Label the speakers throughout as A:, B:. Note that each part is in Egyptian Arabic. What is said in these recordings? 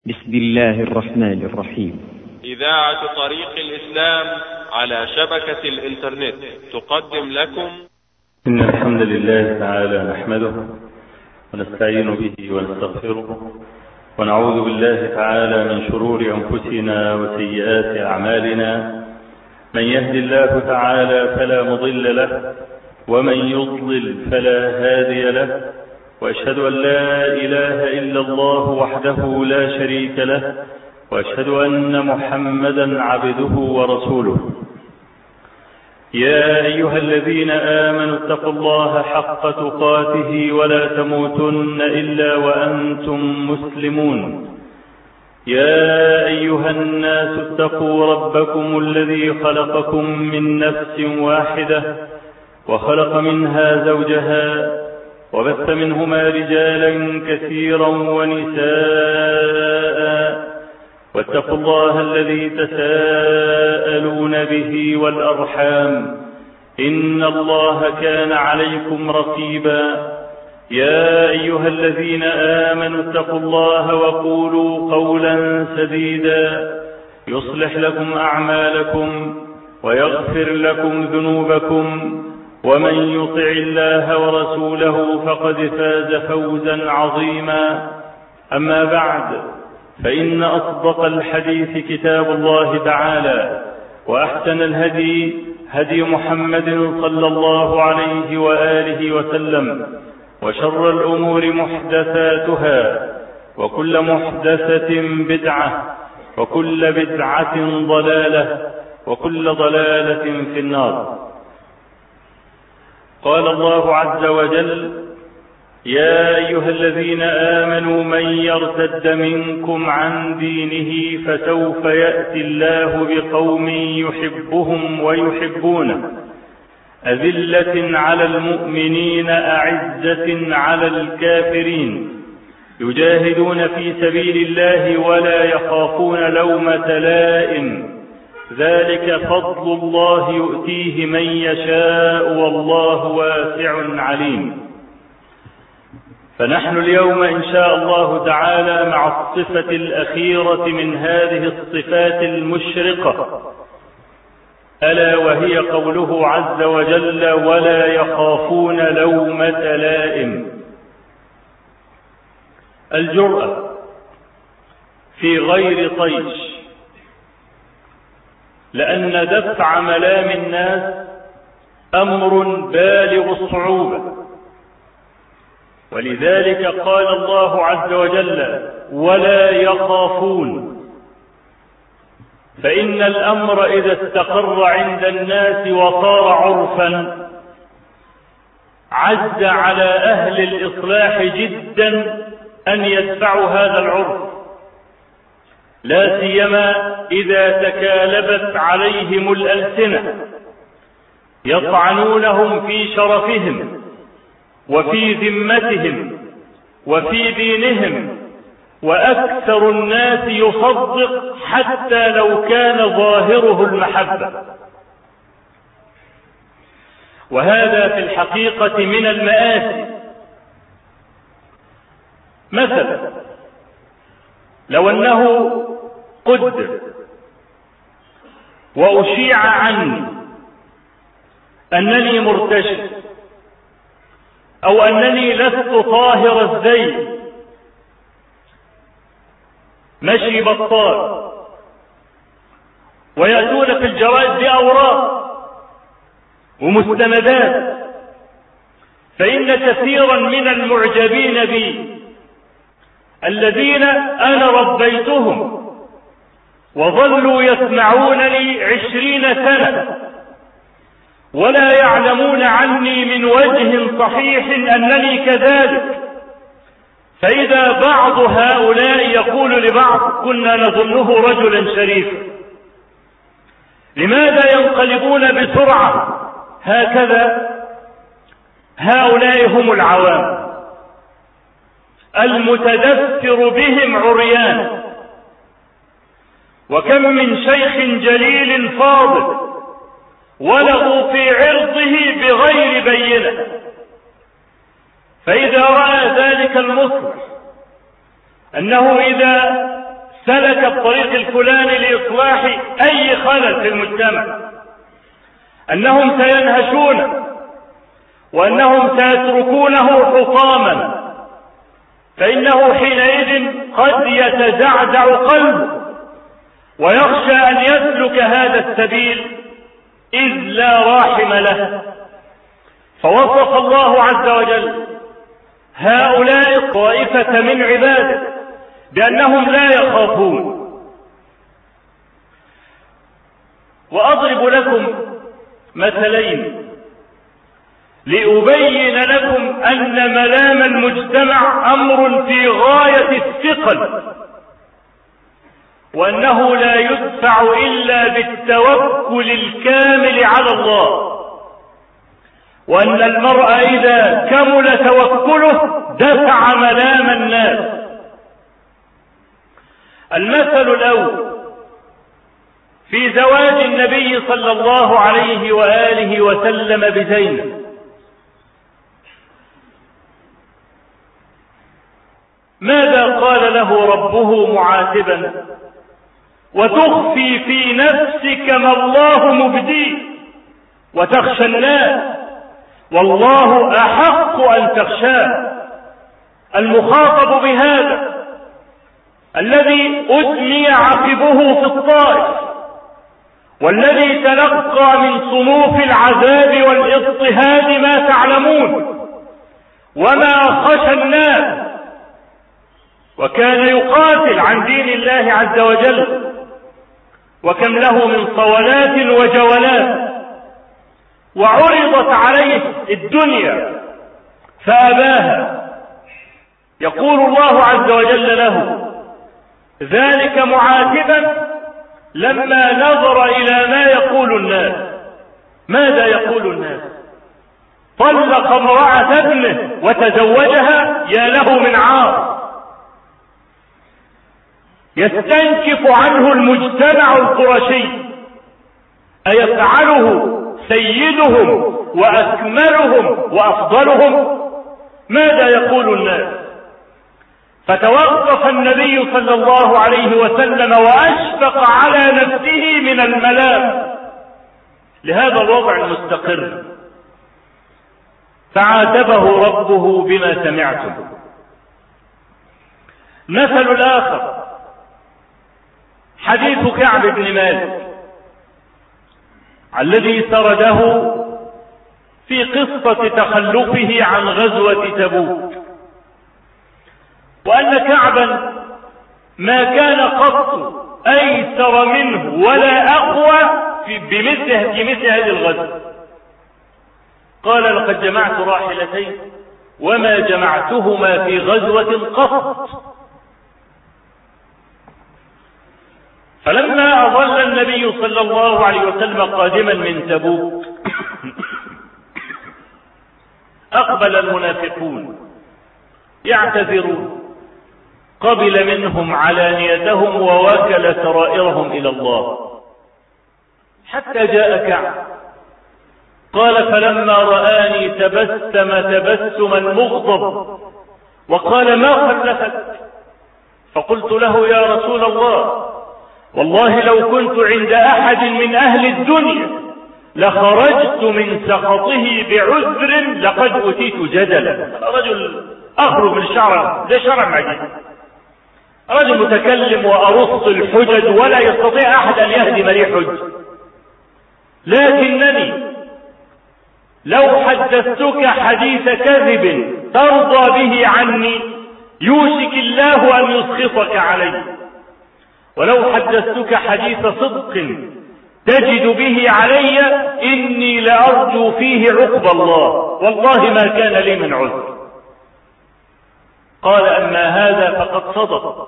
A: بسم الله الرحمن الرحيم
B: إذاعة طريق الإسلام على شبكة الإنترنت تقدم لكم
C: إن الحمد لله تعالى نحمده ونستعين به ونستغفره ونعوذ بالله تعالى من شرور أنفسنا وسيئات أعمالنا من يهد الله تعالى فلا مضل له ومن يضلل فلا هادي له وأشهد أن لا إله إلا الله وحده لا شريك له وأشهد أن محمدا عبده ورسوله يا أيها الذين آمنوا اتقوا الله حق تقاته ولا تموتن إلا وأنتم مسلمون يا أيها الناس اتقوا ربكم الذي خلقكم من نفس واحدة وخلق منها زوجها وبث منهما رجالا كثيرا ونساء واتقوا الله الذي تساءلون به والأرحام إن الله كان عليكم رقيبا يا أيها الذين آمنوا اتقوا الله وقولوا قولا سديدا يصلح لكم أعمالكم ويغفر لكم ذنوبكم ومن يطع الله ورسوله فقد فاز فوزا عظيما أما بعد فإن أصدق الحديث كتاب الله تعالى وأحسن الهدي هدي محمد صلى الله عليه وآله وسلم وشر الأمور محدثاتها وكل محدثة بدعة وكل بدعة ضلالة وكل ضلالة في النار قال الله عز وجل يا أيها الذين آمنوا من يرتد منكم عن دينه فسوف يأتي الله بقوم يحبهم ويحبونه أذلة على المؤمنين أعزة على الكافرين يجاهدون في سبيل الله ولا يخافون لومة لائم ذلك فضل الله يؤتيه من يشاء والله واسع عليم فنحن اليوم إن شاء الله تعالى مع الصفة الأخيرة من هذه الصفات المشرقة ألا وهي قوله عز وجل ولا يخافون لومة لائم الجرأة في غير طيش لأن دفع ملام الناس أمر بالغ الصعوبة ولذلك قال الله عز وجل ولا يخافون فإن الأمر إذا استقر عند الناس وصار عرفا عز على أهل الإصلاح جدا أن يدفعوا هذا العرف لا سيما إذا تكالبت عليهم الألسنة يطعنونهم في شرفهم وفي ذمتهم وفي دينهم وأكثر الناس يصدق حتى لو كان ظاهره المحبة وهذا في الحقيقة من المآسي مثلا لو أنه قدر وأشيع عني أنني مرتشد أو أنني لست طاهر الزي مشي بطال ويأتون في الجرائد بأوراق ومستندات فإن كثيرا من المعجبين بي الذين أنا ربيتهم وظلوا يسمعونني عشرين سنة ولا يعلمون عني من وجه صحيح أنني كذلك فإذا بعض هؤلاء يقول لبعض كنا نظنه رجلا شريفا لماذا ينقلبون بسرعة هكذا هؤلاء هم العوام المتدثر بهم عريان وكم من شيخ جليل فاضل ولغوا في عرضه بغير بينه فإذا رأى ذلك المصلح أنه إذا الطريق الفلاني لإصلاح أي خلل في المجتمع أنهم سينهشون وأنهم سيتركونه حطاما فإنه حينئذ قد يتزعزع قلبه ويخشى أن يسلك هذا السبيل إذ لا راحم له فوصف الله عز وجل هؤلاء الطائفة من عباده بأنهم لا يخافون وأضرب لكم مثلين لأبين لكم أن ملام المجتمع أمر في غاية الثقل وأنه لا يدفع إلا بالتوكل الكامل على الله وأن المرء إذا كمل توكله دفع ملام الناس المثل الأول في زواج النبي صلى الله عليه وآله وسلم بزينب ماذا قال له ربه معاتبا وتخفي في نفسك ما الله مبديه وتخشى الناس والله أحق أن تخشاه المخاطب بهذا الذي أدمي عقبه في الطائف والذي تلقى من صنوف العذاب والاضطهاد ما تعلمون وما خشى الناس وكان يقاتل عن دين الله عز وجل وكم له من صولات وجولات وعرضت عليه الدنيا فأباها يقول الله عز وجل له ذلك معاتبا لما نظر إلى ما يقول الناس ماذا يقول الناس طلق امرأة ابنه وتزوجها يا له من عار يستنكف عنه المجتمع القرشي أيفعله سيدهم وأكملهم وأفضلهم ماذا يقول الناس فتوقف النبي صلى الله عليه وسلم وأشفق على نفسه من الملام لهذا الوضع المستقر فعاتبه ربه بما سمعتم مثل الآخر حديث كعب بن مالك الذي سرده في قصة تخلفه عن غزوة تبوك وأن كعبا ما كان قط أيسر منه ولا أقوى في بمثل في مثل هذه الغزوة قال لقد جمعت راحلتين وما جمعتهما في غزوة قط فلما أظل النبي صلى الله عليه وسلم قادما من تبوك أقبل المنافقون يعتذرون قبل منهم علانيتهم ووكل سرائرهم إلى الله حتى جاء كعب قال فلما رآني تبسم تبسما مغضب وقال ما خلفك فقلت له يا رسول الله والله لو كنت عند أحد من أهل الدنيا لخرجت من سخطه بعذر لقد أتيت جدلا رجل أخرج من شعر ده شرع معجز رجل متكلم وأرص الحجج ولا يستطيع أحد أن يهدم لي حج لكنني لو حدثتك حديث كذب ترضى به عني يوشك الله أن يسخطك علي ولو حدثتك حديث صدق تجد به علي إني لأرجو فيه عقب الله والله ما كان لي من عذر قال أما هذا فقد صدق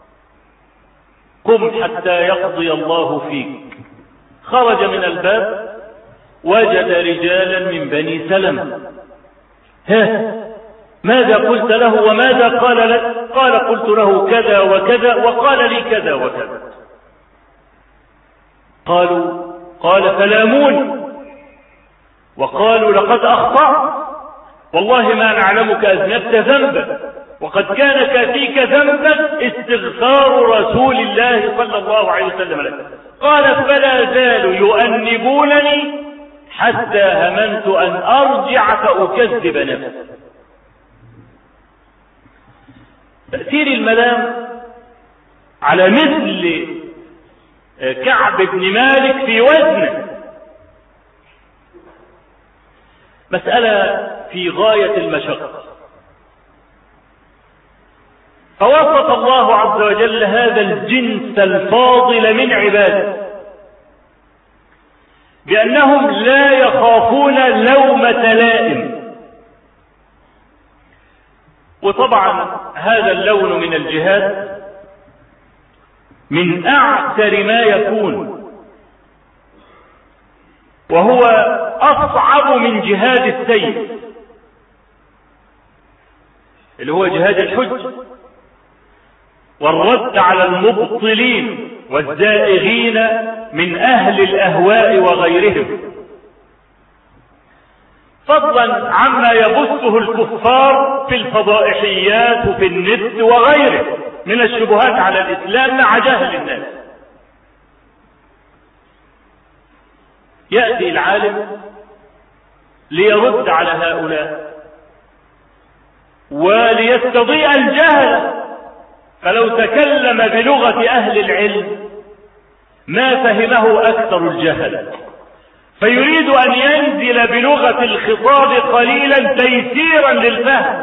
C: قم حتى يقضي الله فيك خرج من الباب وجد رجالا من بني سلمة ها ماذا قلت له وماذا قال لك قال قلت له كذا وكذا وقال لي كذا وكذا قالوا قال فلامون وقالوا لقد أخطأت والله ما نعلمك أذنبت ذنبا وقد كان كافيك ذنبا استغفار رسول الله صلى الله عليه وسلم لك قال فلا زالوا يؤنبونني حتى هممت أن أرجع فأكذب نفسي تأثير الملام على مثل كعب بن مالك في وزنه مسألة في غاية المشقة فوصف الله عز وجل هذا الجنس الفاضل من عباده بأنهم لا يخافون لومة لائم وطبعا هذا اللون من الجهاد من أعسر ما يكون وهو أصعب من جهاد السيف اللي هو جهاد الحج والرد على المبطلين والزائغين من أهل الأهواء وغيرهم فضلا عما يبثه الكفار في الفضائحيات وفي النت وغيره من الشبهات على الإسلام مع جهل الناس يأتي العالم ليرد على هؤلاء وليستضيء الجهل فلو تكلم بلغة أهل العلم ما فهمه أكثر الجهل فيريد أن ينزل بلغة الخطاب قليلا تيسيرا للفهم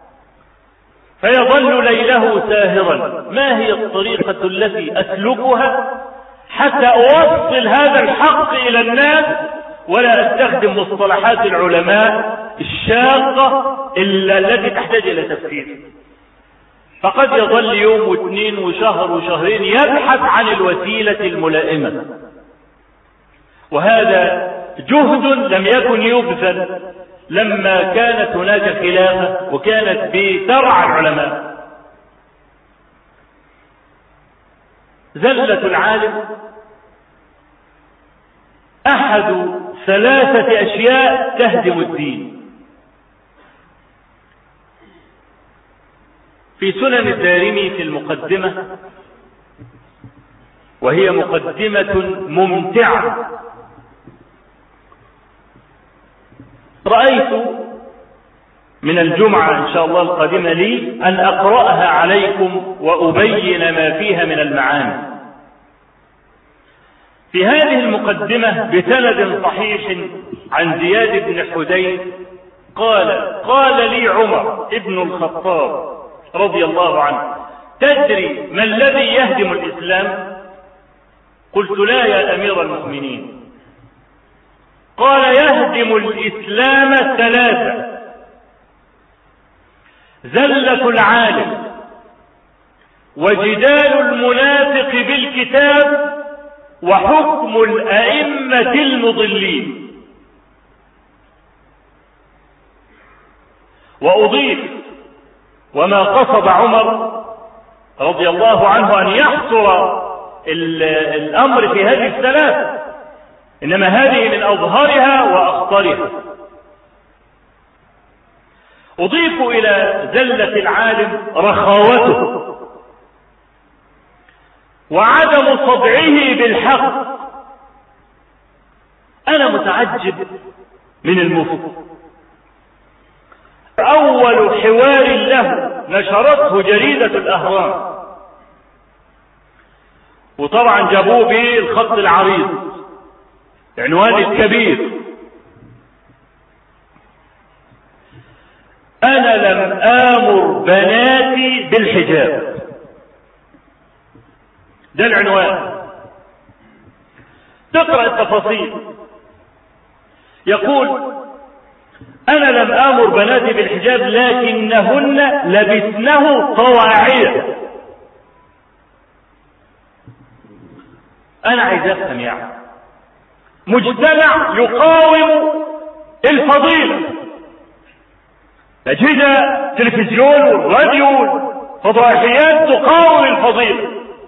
C: فيظل ليله ساهرا ما هي الطريقة التي أسلكها حتى أوصل هذا الحق إلى الناس ولا أستخدم مصطلحات العلماء الشاقة إلا التي تحتاج إلى تفسير فقد يظل يوم واثنين وشهر وشهرين يبحث عن الوسيلة الملائمة وهذا جهد لم يكن يبذل لما كانت هناك خلافة وكانت بترعى العلماء زلة العالم أحد ثلاثة أشياء تهدم الدين في سنن الدارمي في المقدمة وهي مقدمة ممتعة رأيت من الجمعة إن شاء الله القادمة لي أن أقرأها عليكم وأبين ما فيها من المعاني في هذه المقدمة بسند صحيح عن زياد بن حديث قال قال لي عمر ابن الخطاب رضي الله عنه تدري ما الذي يهدم الإسلام قلت لا يا أمير المؤمنين قال يهدم الإسلام ثلاثة زلة العالم وجدال المنافق بالكتاب وحكم الأئمة المضلين وأضيف وما قصد عمر رضي الله عنه أن يحصر الأمر في هذه الثلاث إنما هذه من أظهرها وأخطرها أضيف إلى زلة العالم رخاوته وعدم صدعه بالحق أنا متعجب من المفتي أول حوار له نشرته جريدة الأهرام وطبعا جابوه بالخط العريض عنوان الكبير أنا لم آمر بناتي بالحجاب ده العنوان تقرأ التفاصيل يقول أنا لم آمر بناتي بالحجاب لكنهن لبسنه طواعية أنا عايز أفهم يعني مجتمع يقاوم الفضيلة أجهزة تلفزيون والراديو فضائحيات تقاوم الفضيلة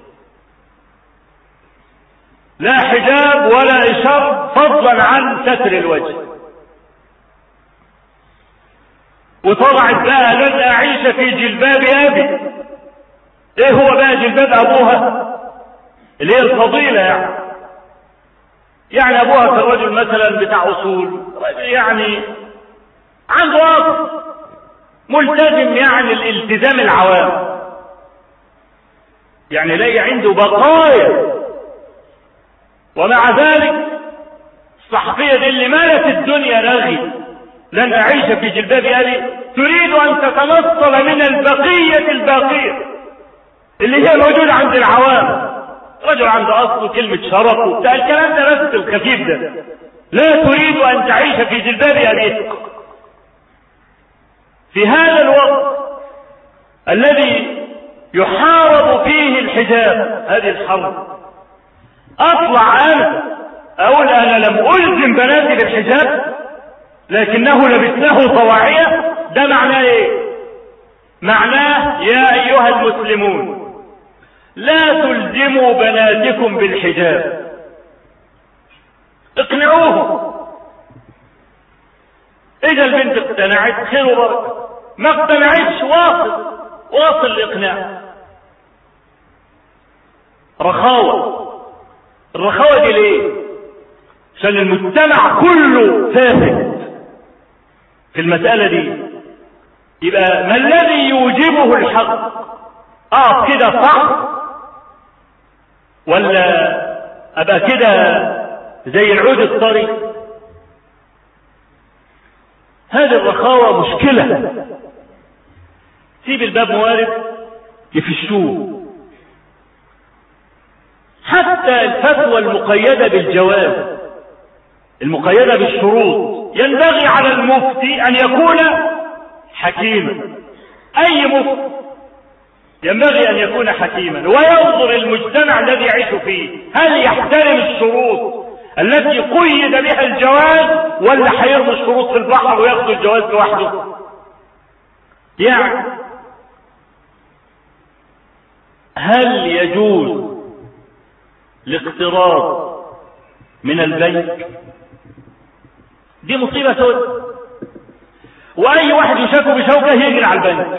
C: لا حجاب ولا إشار فضلا عن ستر الوجه وطلعت بقى لن أعيش في جلباب أبي إيه هو بقى جلباب أبوها اللي هي الفضيلة يعني يعني أبوها كان رجل مثلا بتاع أصول رجل يعني عنده أصل ملتزم يعني الالتزام العوام يعني لاقي عنده بقايا ومع ذلك الصحفية دي اللي مالت الدنيا رغي لن أعيش في جلباب أبي تريد أن تتنصل من البقية الباقية اللي هي موجودة عند العوام رجل عنده أصل كلمة شرف وبتاع الكلام ده بس الخفيف ده لا تريد أن تعيش في جلباب أبيك في هذا الوقت الذي يحارب فيه الحجاب هذه الحرب اطلع انا اقول انا لم الزم بناتي بالحجاب لكنه لبسناه طواعية ده معناه ايه معناه يا ايها المسلمون لا تلزموا بناتكم بالحجاب اقنعوهم اذا البنت اقتنعت خير وبركه ما اقتنعتش واصل واصل الاقناع رخاوة الرخاوة دي ليه عشان المجتمع كله فاسد في المسألة دي يبقى ما الذي يوجبه الحق اه كده صح ولا ابقى كده زي العود الطري هذه الرخاوة مشكلة سيب الباب موارد يفشوه حتى الفتوى المقيدة بالجواز المقيدة بالشروط ينبغي على المفتي أن يكون حكيما أي مفتي ينبغي أن يكون حكيما وينظر المجتمع الذي يعيش فيه هل يحترم الشروط التي قيد بها الجواز ولا هيرمي الشروط في البحر وياخذ الجواز لوحده يعني هل يجوز الاقتراض من البنك دي مصيبة سوداء واي واحد يشاك بشوكة يجري على البنك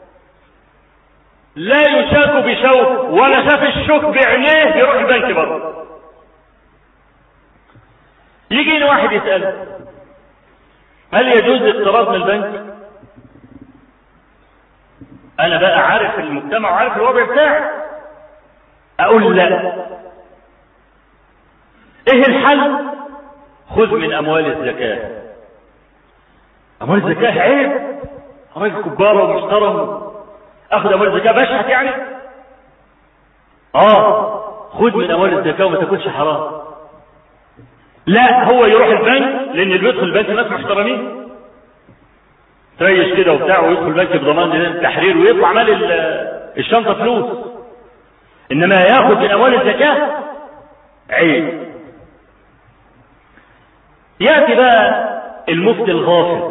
C: لا يشاك بشوك ولا شاف الشوك بعينيه يروح البنك برضه يجي واحد يسأل هل يجوز الاقتراض من البنك انا بقى عارف المجتمع وعارف الوضع بتاعي اقول لا ايه الحل خذ من اموال الزكاة اموال الزكاة عيب راجل كبارة ومحترم اخذ اموال الزكاة بشحت يعني اه خذ من اموال الزكاة وما تاكلش حرام لا هو يروح البنك لان اللي بيدخل البنك ناس محترمين تريش كده وبتاع ويدخل البنك بضمان التحرير ويطلع مال الشنطة فلوس انما ياخذ من اموال الزكاة عيب يأتي بقى المفتي الغافل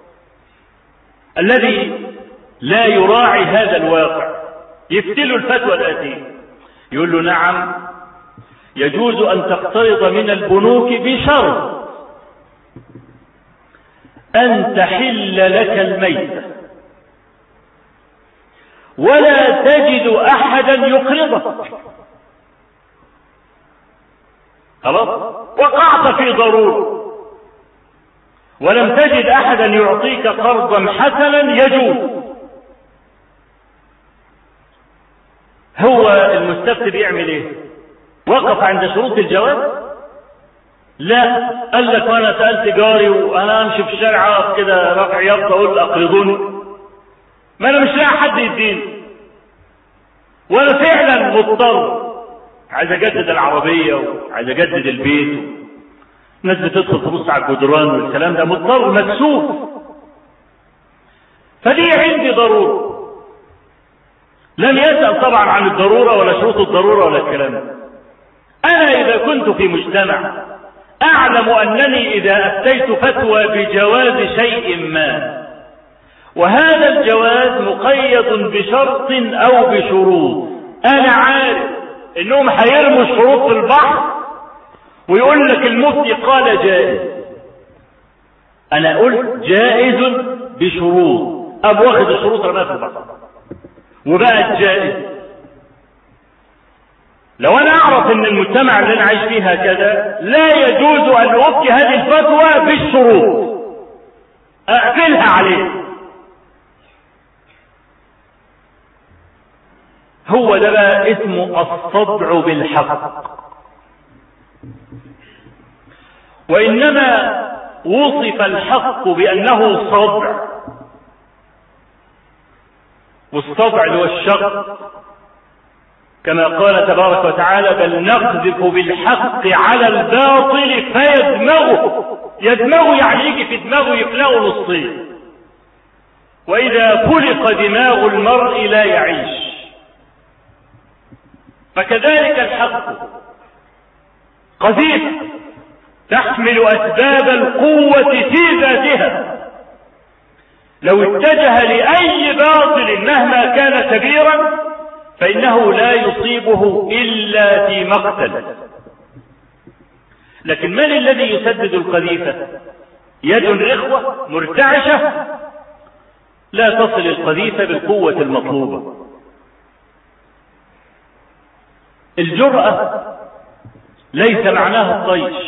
C: الذي لا يراعي هذا الواقع يفتله الفتوى الآتية يقول له نعم يجوز أن تقترض من البنوك بشرط أن تحل لك الميتة ولا تجد أحدا يقرضك خلاص وقعت في ضرورة ولم تجد احدا يعطيك قرضا حسنا يجوز هو المستفتي بيعمل ايه وقف عند شروط الجواز لا قال لك وانا سالت جاري وانا امشي في الشارع اقف كده رافع يافطه اقول اقرضوني ما انا مش لاقي حد يديني وانا فعلا مضطر عايز اجدد العربيه وعايز اجدد البيت ناس بتدخل تبص على الجدران والكلام ده مضطر مكسوف فدي عندي ضروره لم يسأل طبعا عن الضرورة ولا شروط الضرورة ولا الكلام ده أنا إذا كنت في مجتمع أعلم أنني إذا أفتيت فتوى بجواز شيء ما وهذا الجواز مقيد بشرط أو بشروط أنا عارف إنهم هيرموا الشروط في البحر ويقول لك المفتي قال جائز أنا قلت جائز بشروط أب واخد الشروط رماها في البحر وبقت جائز لو أنا أعرف أن المجتمع اللي أنا عايش فيه هكذا لا يجوز أن أبكي هذه الفتوى بالشروط أقفلها عليه هو ده بقى اسمه الصدع بالحق وإنما وصف الحق بأنه صدع والصدع اللي هو الشق كما قال تبارك وتعالى بل نقذف بالحق على الباطل فيدمغه يدمغه يعني يجي في دماغه يفلقه نصين وإذا فلق دماغ المرء لا يعيش فكذلك الحق قذيفة تحمل أسباب القوة في ذاتها لو اتجه لأي باطل مهما كان كبيرا فإنه لا يصيبه إلا في مقتل لكن من الذي يسدد القذيفة يد رخوة مرتعشة لا تصل القذيفة بالقوة المطلوبة الجرأة ليس معناها الطيش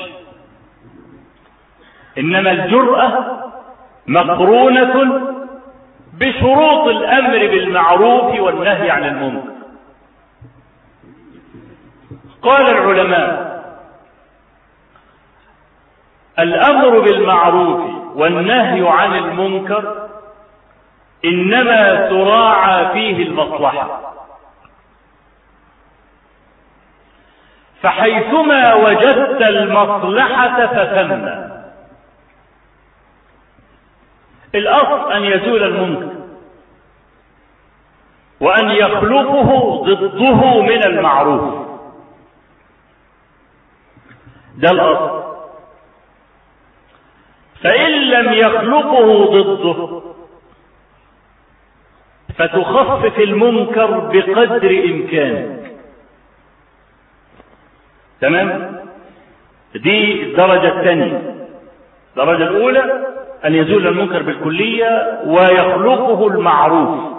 C: إنما الجرأة مقرونة بشروط الأمر بالمعروف والنهي عن المنكر قال العلماء الأمر بالمعروف والنهي عن المنكر إنما تراعى فيه المصلحة فحيثما وجدت المصلحة فثم الأصل أن يزول المنكر وأن يخلقه ضده من المعروف ده الأصل فإن لم يخلقه ضده فتخفف المنكر بقدر إمكانك تمام دي الدرجة الثانية الدرجة الأولى أن يزول المنكر بالكلية ويخلقه المعروف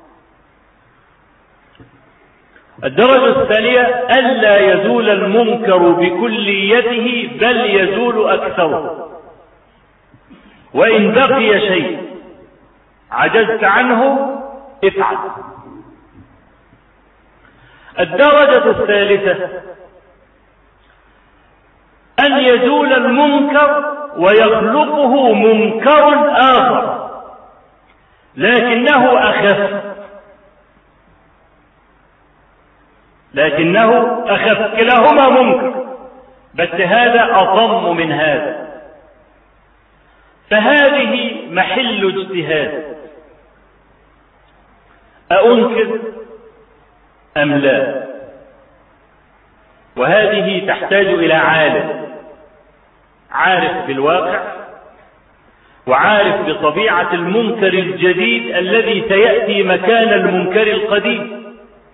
C: الدرجة الثانية ألا يزول المنكر بكليته بل يزول أكثره وإن بقي شيء عجزت عنه افعل الدرجة الثالثة أن يزول المنكر ويخلقه منكر آخر لكنه أخف لكنه أخف كلاهما منكر بس هذا أضم من هذا فهذه محل اجتهاد أأنكر أم لا وهذه تحتاج إلى عالم عارف بالواقع وعارف بطبيعة المنكر الجديد الذي سيأتي مكان المنكر القديم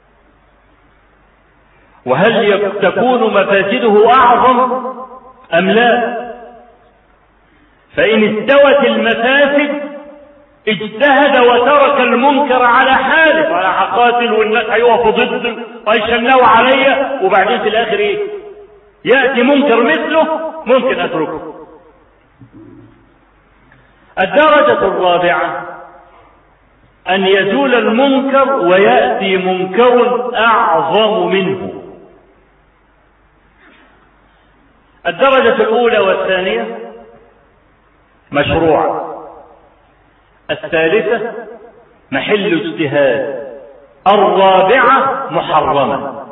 C: وهل تكون مفاسده أعظم أم لا فإن استوت المفاسد اجتهد وترك المنكر على حاله على حقاتل والناس هيقفوا ضده ويشنوا عليا وبعدين في الاخر ايه ياتي منكر مثله ممكن اتركه الدرجة الرابعة أن يزول المنكر ويأتي منكر أعظم منه الدرجة الأولى والثانية مشروع الثالثة محل اجتهاد الرابعة محرمة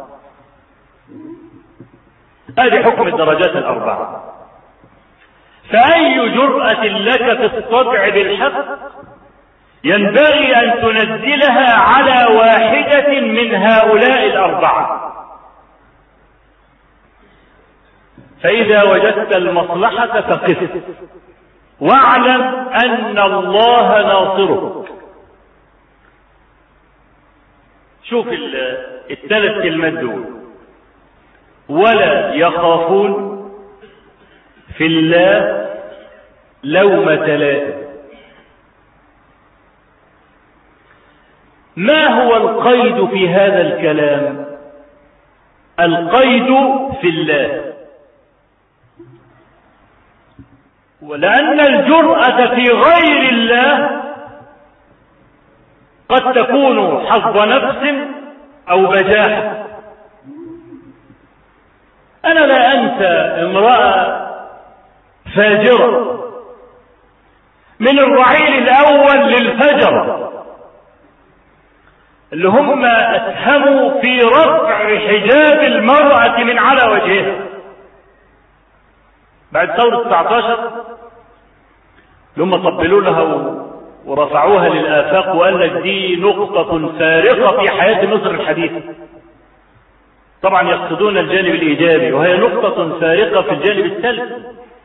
C: هذه حكم الدرجات الأربعة فأي جرأة لك في الصدع بالحق ينبغي أن تنزلها على واحدة من هؤلاء الأربعة فإذا وجدت المصلحة فقف واعلم أن الله ناصرك شوف الثلاث كلمات دول ولا يخافون في الله لومة لائم ما هو القيد في هذا الكلام القيد في الله ولأن الجرأة في غير الله قد تكون حظ نفس أو بجاحة أنا لا أنسى امرأة فاجرة من الرعيل الأول للفجر اللي هم أسهموا في رفع حجاب المرأة من على وجهها بعد ثورة 19 اللي هم طبلوا لها ورفعوها للآفاق وقال لك دي نقطة فارقة في حياة مصر الحديثة طبعا يقصدون الجانب الإيجابي وهي نقطة فارقة في الجانب السلبي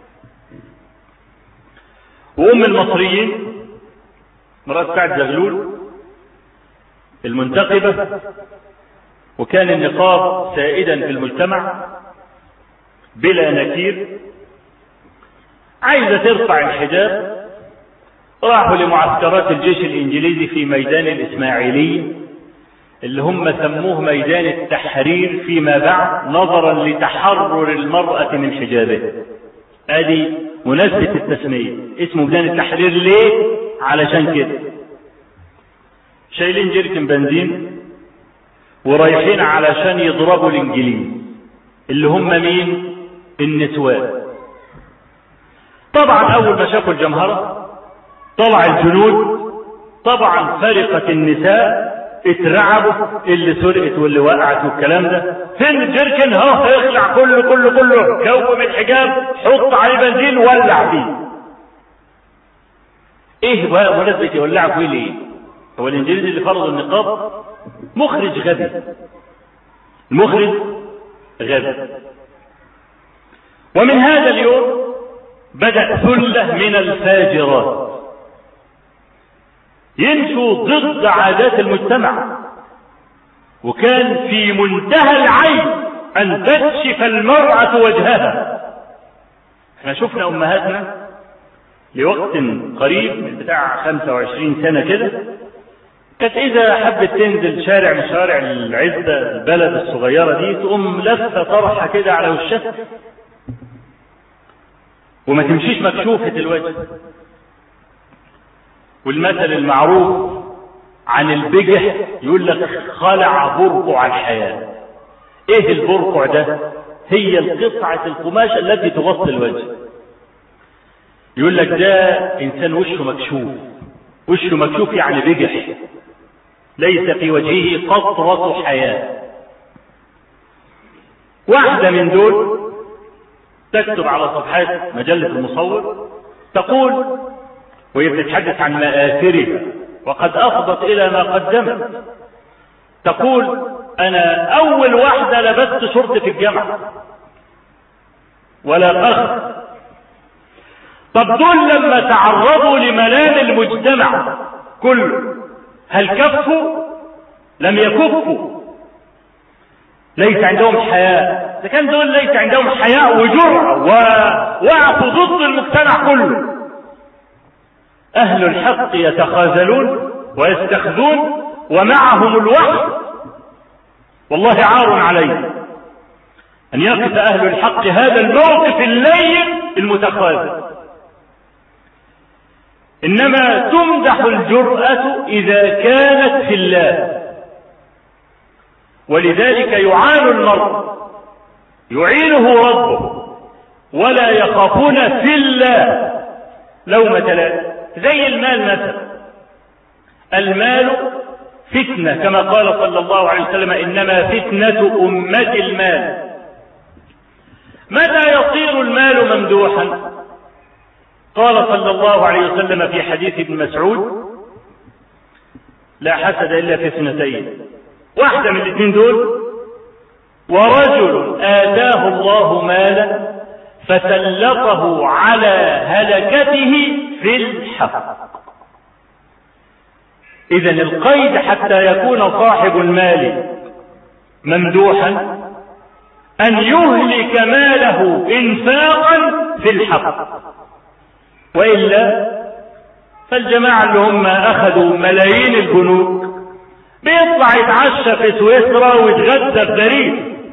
C: وأم المصريين مرات سعد زغلول المنتقبة وكان النقاب سائدا في المجتمع بلا نكير عايزة ترفع الحجاب راحوا لمعسكرات الجيش الإنجليزي في ميدان الإسماعيلية اللي هم سموه ميدان التحرير فيما بعد نظرا لتحرر المرأة من حجابها ادي مناسبة التسمية اسمه ميدان التحرير ليه علشان كده شايلين جيركن بنزين ورايحين علشان يضربوا الانجليز اللي هم مين النسوان طبعا اول ما شافوا الجمهرة طلع الجنود طبعا فرقت النساء اترعبوا اللي سرقت واللي وقعت والكلام ده فين الجركن ها اخلع كله كله كله كوم الحجاب حط عليه بنزين ولع فيه ايه بقى مناسبة يولعوا فيه ليه هو الانجليزي اللي فرض النقاب مخرج غبي المخرج غبي ومن هذا اليوم بدأ ثلة من الفاجرات يمشوا ضد عادات المجتمع وكان في منتهى العيب أن تكشف المرأة وجهها احنا شفنا أمهاتنا لوقت قريب من بتاع 25 سنة كده كانت إذا حبت تنزل شارع من شوارع العزة البلد الصغيرة دي تقوم لفة طرحة كده على وشها وما تمشيش مكشوفة الوجه والمثل المعروف عن البجح يقول لك خلع برقع الحياة ايه البرقع ده هي القطعة القماش التي تغطي الوجه يقول لك ده انسان وشه مكشوف وشه مكشوف يعني بجح ليس في وجهه قطرة حياة واحدة من دول تكتب على صفحات مجلة المصور تقول وهي بتتحدث عن مآثرها وقد أفضت إلى ما قدمت تقول أنا أول واحدة لبست شرط في الجامعة ولا فخر طب دول لما تعرضوا لملام المجتمع كله هل كفوا لم يكفوا ليس عندهم حياء إذا كان دول ليس عندهم حياء وجرأة ووقفوا ضد المجتمع كله أهل الحق يتخاذلون ويستخذون ومعهم الوحي والله عار عليه أن يقف أهل الحق هذا الموقف اللين المتخاذل إنما تمدح الجرأة إذا كانت في الله ولذلك يعان المرء يعينه ربه ولا يخافون في الله لومة لائم زي المال مثلا المال فتنة كما قال صلى الله عليه وسلم إنما فتنة أمة المال متى يصير المال ممدوحا قال صلى الله عليه وسلم في حديث ابن مسعود لا حسد إلا في اثنتين واحدة من الاثنين دول ورجل آتاه الله مالا فسلطه على هلكته في الحق إذا القيد حتى يكون صاحب المال ممدوحا أن يهلك ماله إنفاقا في الحق وإلا فالجماعة اللي هم أخذوا ملايين البنوك بيطلع يتعشى في سويسرا ويتغدى في باريس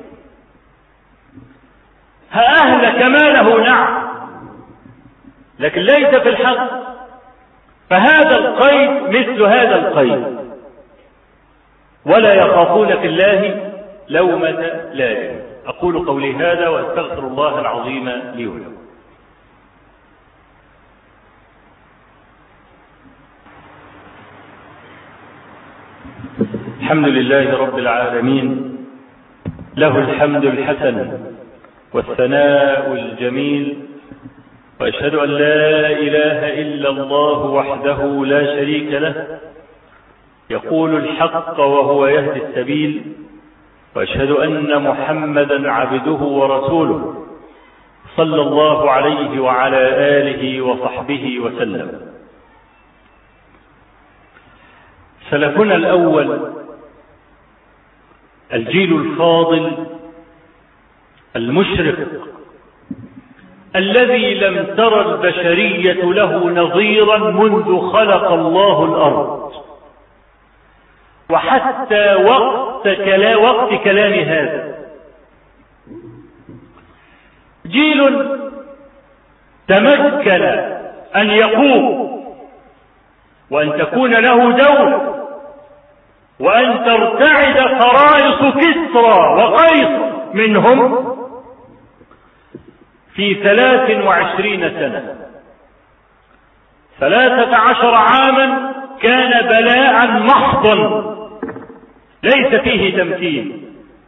C: أهل كماله نعم لكن ليس في الحق فهذا القيد مثل هذا القيد ولا يخافون في الله لومة لائم أقول قولي هذا وأستغفر الله العظيم لي ولكم الحمد لله رب العالمين له الحمد الحسن والثناء الجميل واشهد ان لا اله الا الله وحده لا شريك له يقول الحق وهو يهدي السبيل واشهد ان محمدا عبده ورسوله صلى الله عليه وعلى اله وصحبه وسلم سلفنا الاول الجيل الفاضل المشرق الذي لم تر البشرية له نظيرا منذ خلق الله الأرض وحتى وقت, كلا وقت كلام هذا جيل تمكن أن يقوم وأن تكون له دولة وأن ترتعد فرائص كسرى وقيصر منهم في ثلاث وعشرين سنة ثلاثة عشر عاما كان بلاء محضا ليس فيه تمكين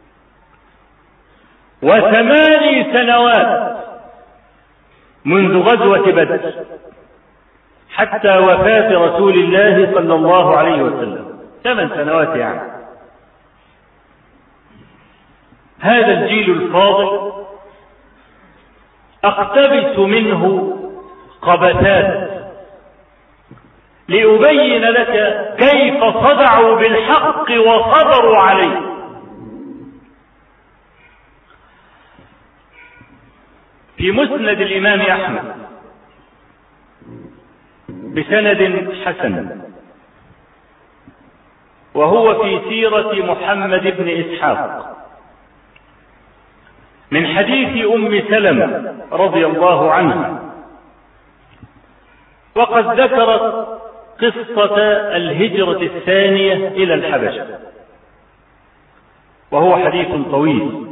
C: وثماني سنوات منذ غزوة بدر حتى وفاة رسول الله صلى الله عليه وسلم ثمان سنوات يعني هذا الجيل الفاضل اقتبس منه قبتات لأبين لك كيف صدعوا بالحق وصبروا عليه في مسند الإمام أحمد بسند حسن وهو في سيرة محمد بن إسحاق من حديث أم سلمة رضي الله عنها وقد ذكرت قصة الهجرة الثانية إلى الحبشة وهو حديث طويل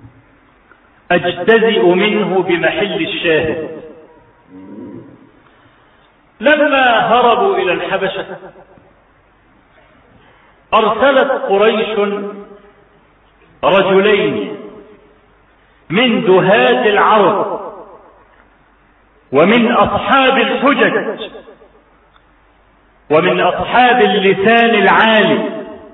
C: أجتزئ منه بمحل الشاهد لما هربوا إلى الحبشة أرسلت قريش رجلين من دهاة العرب ومن أصحاب الحجج ومن أصحاب اللسان العالي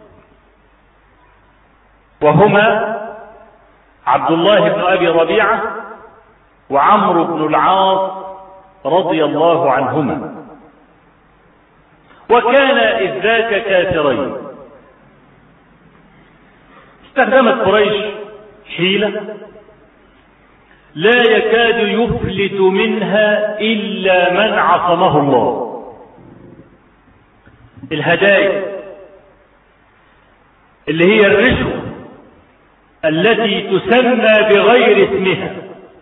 C: وهما عبد الله بن أبي ربيعة وعمرو بن العاص رضي الله عنهما وكان إذ ذاك كافرين استخدمت قريش حيلة لا يكاد يفلت منها إلا من عصمه الله الهدايا اللي هي الرشوة التي تسمى بغير اسمها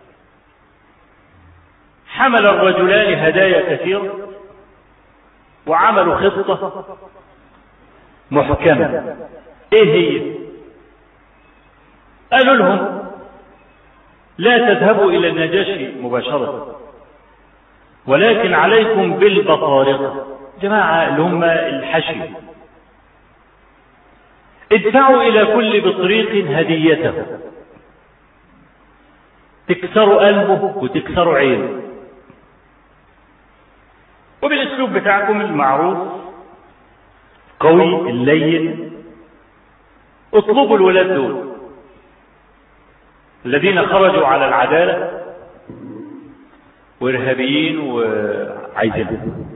C: حمل الرجلان هدايا كثيرة وعملوا خطة محكمة ايه هي قالوا لهم لا تذهبوا الى النجاشي مباشرة ولكن عليكم بالبطارقة جماعة اللي هم الحشي ادفعوا الى كل بطريق هديته تكسروا قلبه وتكسروا عينه وبالاسلوب بتاعكم المعروف قوي اللين اطلبوا الولاد دول الذين خرجوا على العدالة وارهابيين وعايزين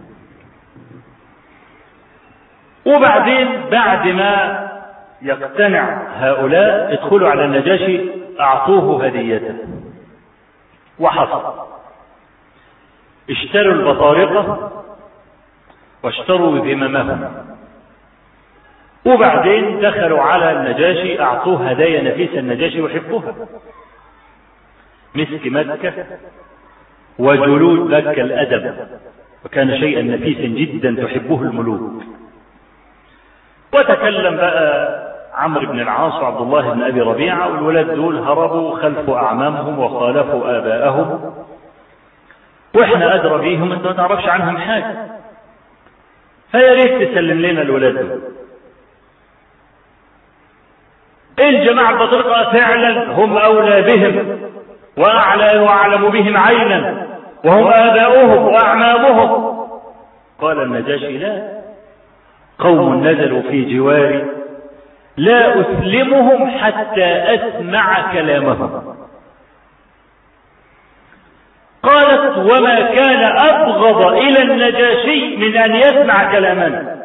C: وبعدين بعد ما يقتنع هؤلاء ادخلوا على النجاشي اعطوه هديته وحصل اشتروا البطارقة واشتروا ذممهم وبعدين دخلوا على النجاشي أعطوه هدايا نفيسة النجاشي يحبها مسك مكة وجلود مكة الأدب وكان شيئا نفيسا جدا تحبه الملوك وتكلم بقى عمرو بن العاص وعبد الله بن ابي ربيعه والولاد دول هربوا خلفوا اعمامهم وخالفوا اباءهم واحنا ادرى بيهم انت ما تعرفش عنهم حاجه فيا ريت تسلم لنا الولاد دول الجماعه البطرقه فعلا هم اولى بهم واعلى واعلم بهم عينا وهم اباؤهم واعمامهم قال النجاشي لا قوم نزلوا في جواري لا أسلمهم حتى أسمع كلامهم قالت وما كان أبغض إلى النجاشي من أن يسمع كلامنا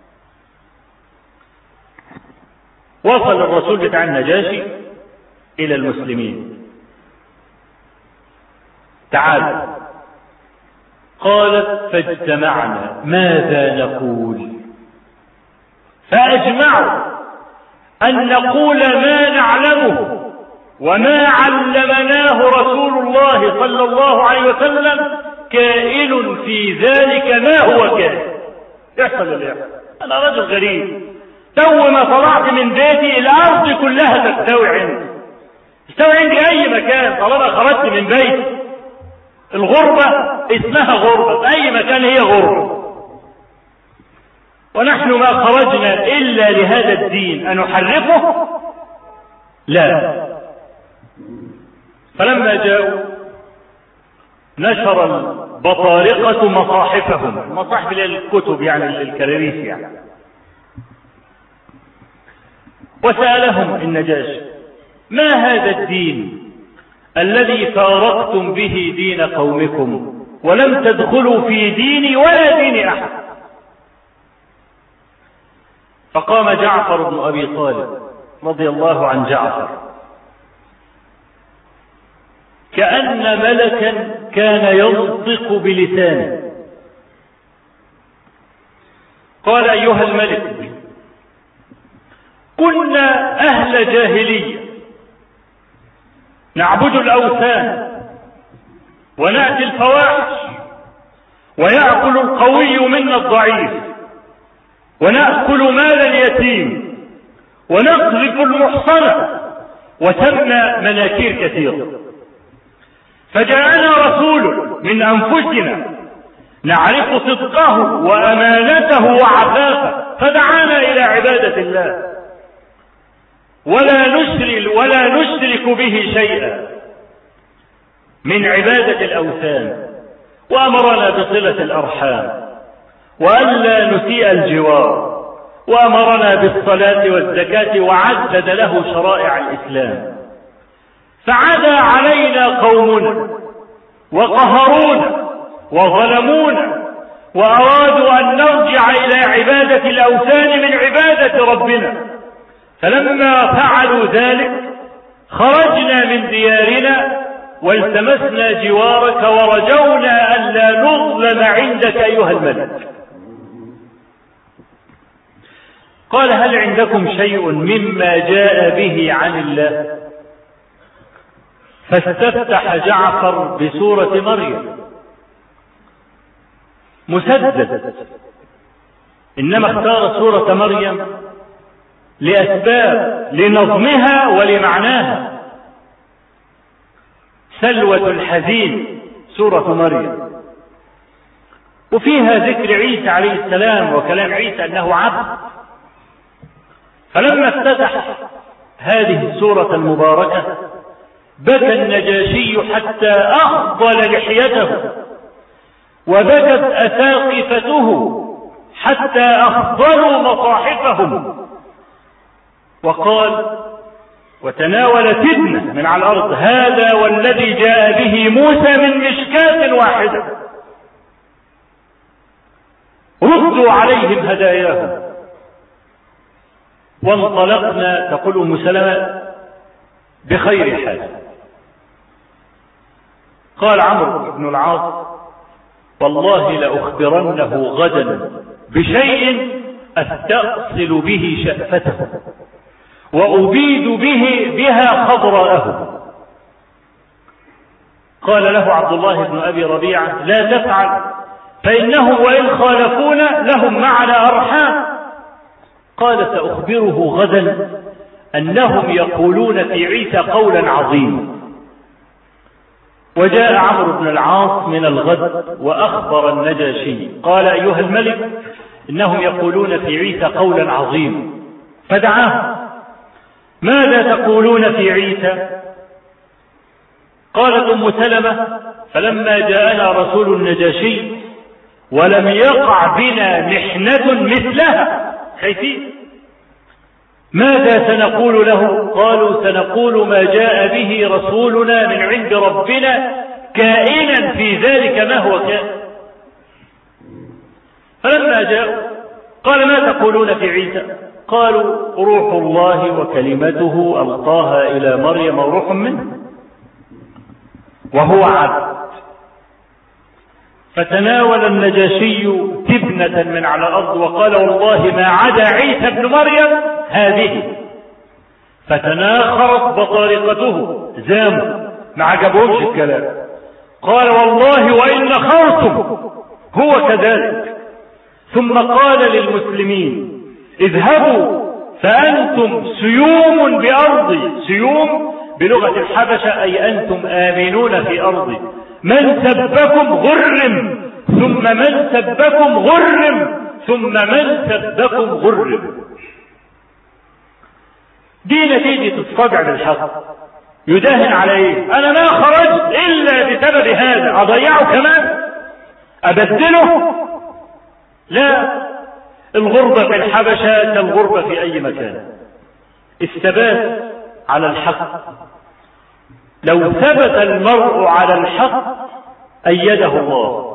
C: وصل الرسول بتاع النجاشي إلى المسلمين تعال قالت فاجتمعنا ماذا نقول فأجمعوا أن نقول ما نعلمه وما علمناه رسول الله صلى الله عليه وسلم كائن في ذلك ما هو كائن يحصل اللي يحصل أنا رجل غريب تو ما طلعت من بيتي الأرض كلها تستوي عندي تستوي عندي أي مكان طالما خرجت من بيتي الغربة اسمها غربة في أي مكان هي غربة ونحن ما خرجنا إلا لهذا الدين أن نحرفه لا فلما جاءوا نشر البطارقة مصاحفهم المصاحف اللي الكتب يعني الكراريس يعني وسألهم النجاش ما هذا الدين الذي فارقتم به دين قومكم ولم تدخلوا في ديني ولا دين أحد فقام جعفر بن أبي طالب رضي الله عن جعفر كأن ملكا كان ينطق بلسانه قال أيها الملك كنا أهل جاهلية نعبد الأوثان ونأتي الفواحش ويأكل القوي منا الضعيف ونأكل مال اليتيم ونقذف المحصنة وتمنى مناكير كثيرة فجاءنا رسول من أنفسنا نعرف صدقه وأمانته وعفافه فدعانا إلى عبادة الله ولا نشرك ولا نشرك به شيئا من عبادة الأوثان وأمرنا بصلة الأرحام وألا نسيء الجوار وأمرنا بالصلاة والزكاة وعدد له شرائع الإسلام فعدا علينا قومنا وقهرونا وظلمونا وأرادوا أن نرجع إلى عبادة الأوثان من عبادة ربنا فلما فعلوا ذلك خرجنا من ديارنا والتمسنا جوارك ورجونا أن لا نظلم عندك أيها الملك قال هل عندكم شيء مما جاء به عن الله فاستفتح جعفر بسورة مريم مسدد إنما اختار سورة مريم لأسباب لنظمها ولمعناها سلوة الحزين سورة مريم وفيها ذكر عيسى عليه السلام وكلام عيسى أنه عبد فلما افتتح هذه السورة المباركة بكى النجاشي حتى أخضل لحيته وبكت أساقفته حتى أخضلوا مصاحفهم وقال وتناول تبنة من على الأرض هذا والذي جاء به موسى من مشكاة واحدة ردوا عليهم هداياهم وانطلقنا تقول ام سلمة بخير حال قال عمرو بن العاص والله لأخبرنه غدا بشيء أستأصل به شأفته وأبيد به بها خضراءه قال له عبد الله بن أبي ربيعة لا تفعل فإنهم وإن خالفونا لهم معنا أرحام قال سأخبره غدا أنهم يقولون في عيسى قولا عظيما وجاء عمرو بن العاص من الغد وأخبر النجاشي قال أيها الملك إنهم يقولون في عيسى قولا عظيما فدعاه ماذا تقولون في عيسى قالت أم سلمة فلما جاءنا رسول النجاشي ولم يقع بنا محنة مثلها خايفين ماذا سنقول له قالوا سنقول ما جاء به رسولنا من عند ربنا كائنا في ذلك ما هو كائن فلما جاءوا قال ما تقولون في عيسى قالوا روح الله وكلمته ألقاها إلى مريم وروح منه وهو عبد فتناول النجاشي تبنة من على الأرض وقال والله ما عدا عيسى ابن مريم هذه فتناخرت بطارقته زاموا ما عجبهمش الكلام قال والله وإن خرتم هو كذلك ثم قال للمسلمين اذهبوا فأنتم سيوم بأرضي سيوم بلغة الحبشة أي أنتم آمنون في أرضي من سبكم غرم ثم من سبكم غرم ثم من سبكم غرم دي نتيجة الصدع بالحق يداهن على ايه انا ما خرجت الا بسبب هذا اضيعه كمان ابدله لا الغربة في الحبشة كالغربة في اي مكان الثبات على الحق لو ثبت المرء على الحق أيده الله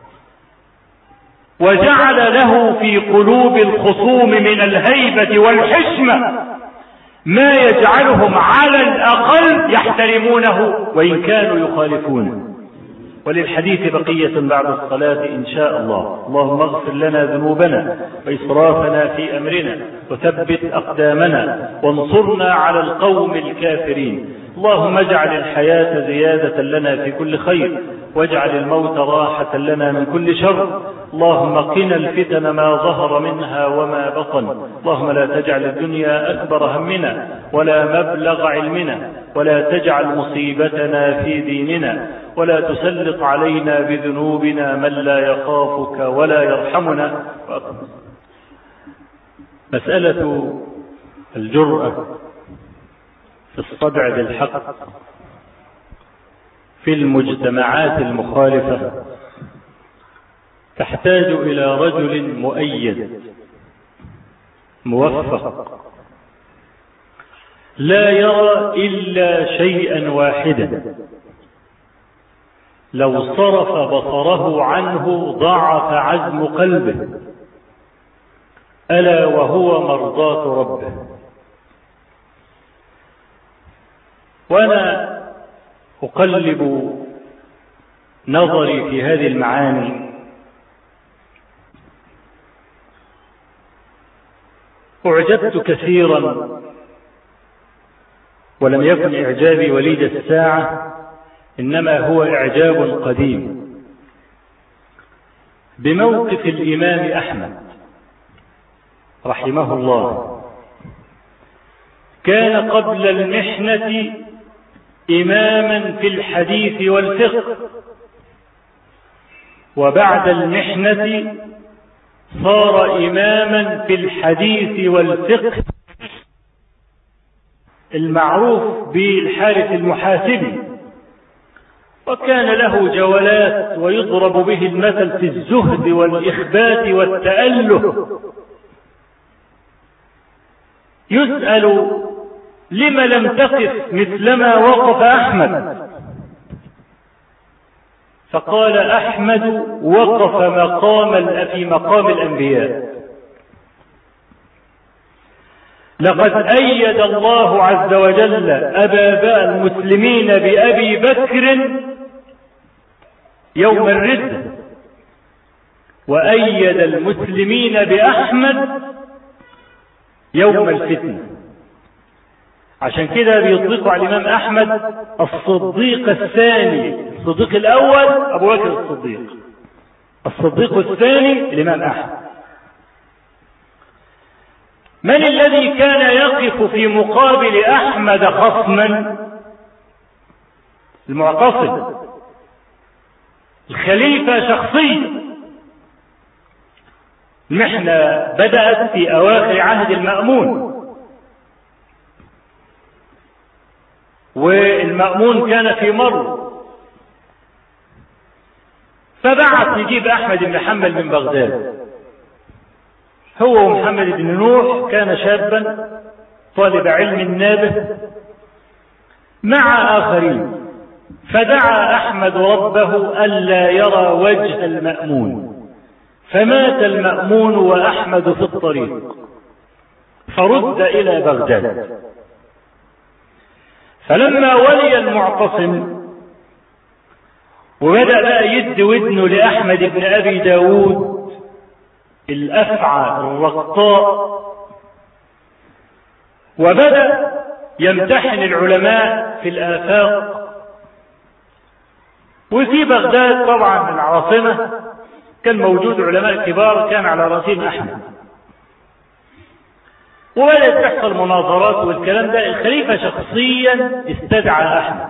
C: وجعل له في قلوب الخصوم من الهيبة والحشمة ما يجعلهم على الأقل يحترمونه وإن كانوا يخالفونه وللحديث بقية بعد الصلاة إن شاء الله اللهم اغفر لنا ذنوبنا وإسرافنا في أمرنا وثبت أقدامنا وانصرنا على القوم الكافرين اللهم اجعل الحياة زيادة لنا في كل خير واجعل الموت راحة لنا من كل شر اللهم قنا الفتن ما ظهر منها وما بطن اللهم لا تجعل الدنيا أكبر همنا ولا مبلغ علمنا ولا تجعل مصيبتنا في ديننا ولا تسلط علينا بذنوبنا من لا يخافك ولا يرحمنا مسألة الجرأة في الصدع بالحق في المجتمعات المخالفة تحتاج إلى رجل مؤيد موفق لا يرى إلا شيئا واحدا لو صرف بصره عنه ضعف عزم قلبه ألا وهو مرضاة ربه وأنا أقلب نظري في هذه المعاني أعجبت كثيرا ولم يكن إعجابي وليد الساعة إنما هو إعجاب قديم بموقف الإمام أحمد رحمه الله كان قبل المحنة إماما في الحديث والفقه وبعد المحنة صار إماما في الحديث والفقه المعروف بالحارث المحاسبي وكان له جولات ويضرب به المثل في الزهد والإخبات والتأله يسأل لم لم تقف مثلما وقف أحمد فقال أحمد وقف مقام في مقام الأنبياء لقد أيد الله عز وجل أباباء المسلمين بأبي بكر يوم الردة وأيد المسلمين بأحمد يوم الفتنة عشان كده بيطلقوا على الإمام أحمد الصديق الثاني الصديق الأول أبو بكر الصديق الصديق الثاني الإمام أحمد من الذي كان يقف في مقابل أحمد خصما المعتصم الخليفة شخصيا المحنة بدأت في أواخر عهد المأمون والمأمون كان في مر فبعث يجيب أحمد بن حنبل من بغداد هو ومحمد بن نوح كان شابا طالب علم نابه مع آخرين فدعا أحمد ربه ألا يرى وجه المأمون فمات المأمون وأحمد في الطريق فرد إلى بغداد فلما ولي المعتصم وبدأ بقى يد ودنه لأحمد بن أبي داود الأفعى الرقطاء وبدأ يمتحن العلماء في الآفاق وفي بغداد طبعا العاصمة كان موجود علماء كبار كان على رأسهم أحمد وبدأت تحصل مناظرات والكلام ده الخليفة شخصيا استدعى أحمد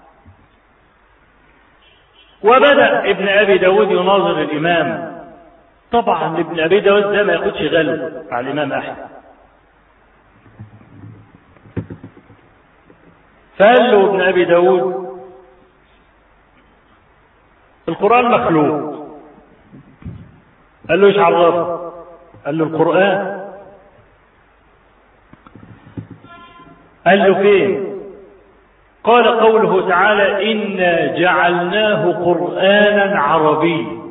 C: وبدأ ابن أبي داود يناظر الإمام طبعا ابن أبي داود ده ما ياخدش غلب على الإمام أحمد فقال له ابن أبي داود القرآن مخلوق قال له ايش عرفه قال له القرآن قال له فين قال قوله تعالى إنا جعلناه قرآنا عربيا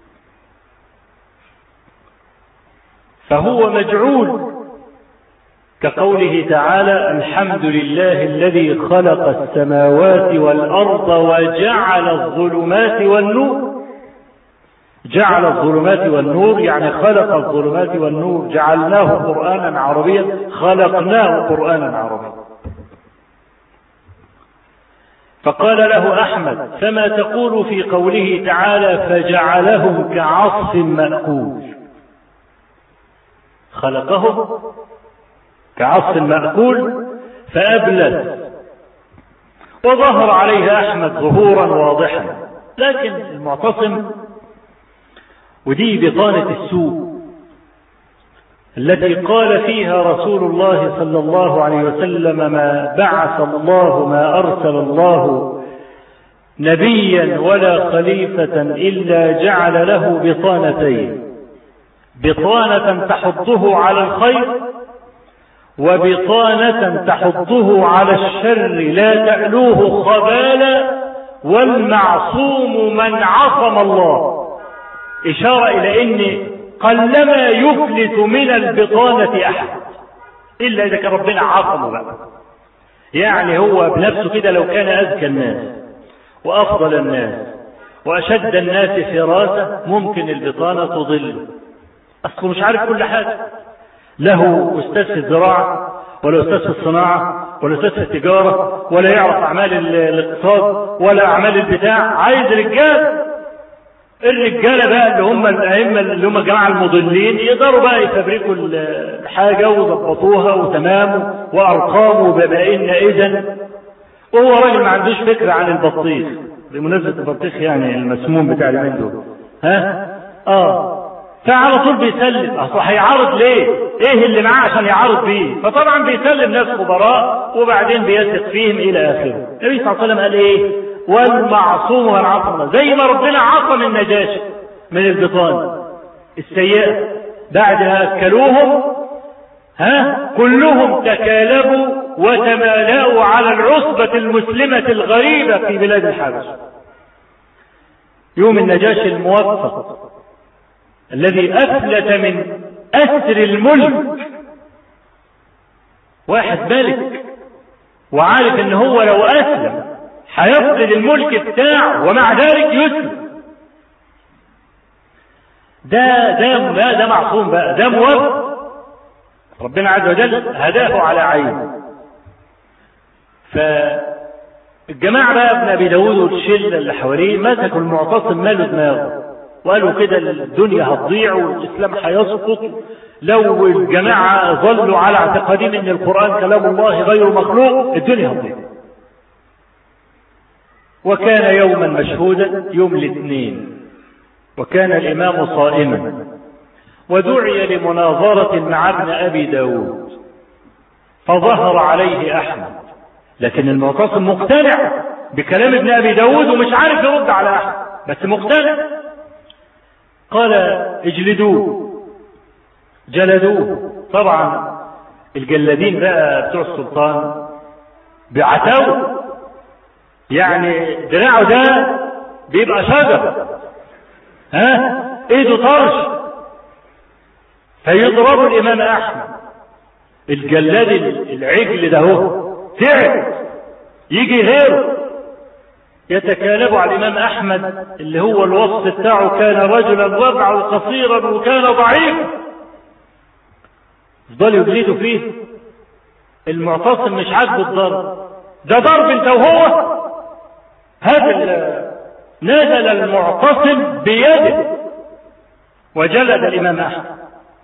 C: فهو مجعول كقوله تعالى الحمد لله الذي خلق السماوات والأرض وجعل الظلمات والنور جعل الظلمات والنور يعني خلق الظلمات والنور جعلناه قرآنا عربيا خلقناه قرآنا عربيا فقال له أحمد فما تقول في قوله تعالى فجعلهم كعصف مأكول خلقهم كعصف مأكول فأبلت وظهر عليه أحمد ظهورا واضحا لكن المعتصم ودي بطانة السوء التي قال فيها رسول الله صلى الله عليه وسلم ما بعث الله ما أرسل الله نبيا ولا خليفة إلا جعل له بطانتين بطانة تحضه على الخير وبطانة تحضه على الشر لا تألوه خبالا والمعصوم من عصم الله إشارة إلى أن قلما يفلت من البطانة أحد إلا إذا كان ربنا عصمه بقى يعني هو بنفسه كده لو كان أذكى الناس وأفضل الناس وأشد الناس فراسة ممكن البطانة تضله أصله مش عارف كل حاجة له أستاذ في الزراعة ولا أستاذ في الصناعة ولا أستاذ في التجارة ولا يعرف أعمال الاقتصاد ولا أعمال البتاع عايز رجال الرجالة بقى اللي هم الأئمة اللي هم الجماعة المضلين يقدروا بقى يفبركوا الحاجة ويظبطوها وتمام وأرقام وبما إن إذا وهو راجل ما عندوش فكرة عن البطيخ بمناسبة البطيخ يعني المسموم بتاع اليومين دول ها اه فعلى طول بيسلم اصل هيعارض ليه ايه اللي معاه عشان يعارض بيه فطبعا بيسلم ناس خبراء وبعدين بيثق فيهم الى اخره النبي صلى الله عليه وسلم قال ايه والمعصوم من عصم زي ما ربنا عصم النجاشي من البطانه السيئه بعد ما اكلوهم ها كلهم تكالبوا وتمالأوا على العصبة المسلمة الغريبة في بلاد الحبش يوم النجاشي الموفق الذي أفلت من أسر الملك واحد ملك وعارف ان هو لو أسلم هيفقد الملك بتاعه ومع ذلك يسلم ده ده ده, ده معصوم بقى ده موفق ربنا عز وجل هداه على عينه فالجماعة بقى ابن أبي داود والشلة اللي حواليه مسكوا المعتصم ماله دماغه وقالوا كده الدنيا هتضيع والإسلام هيسقط لو الجماعة ظلوا على اعتقادهم ان القرآن كلام الله غير مخلوق الدنيا هتضيع وكان يوما مشهودا يوم الاثنين وكان الإمام صائما ودعي لمناظرة مع ابن أبي داود فظهر عليه أحمد لكن المعتصم مقتنع بكلام ابن أبي داود ومش عارف يرد على أحمد بس مقتنع قال اجلدوه جلدوه طبعا الجلادين بقى بتوع السلطان بعتو يعني دراعه ده بيبقى شجر ها ايده طرش فيضرب الامام احمد الجلاد العجل ده هو تعب يجي غيره يتكالب على الامام احمد اللي هو الوصف بتاعه كان رجلا ربعا قصيرا وكان ضعيفا يفضلوا يجلدوا فيه المعتصم مش عاجبه الضرب ده ضرب انت وهو هذا نزل المعتصم بيده وجلد الامام احمد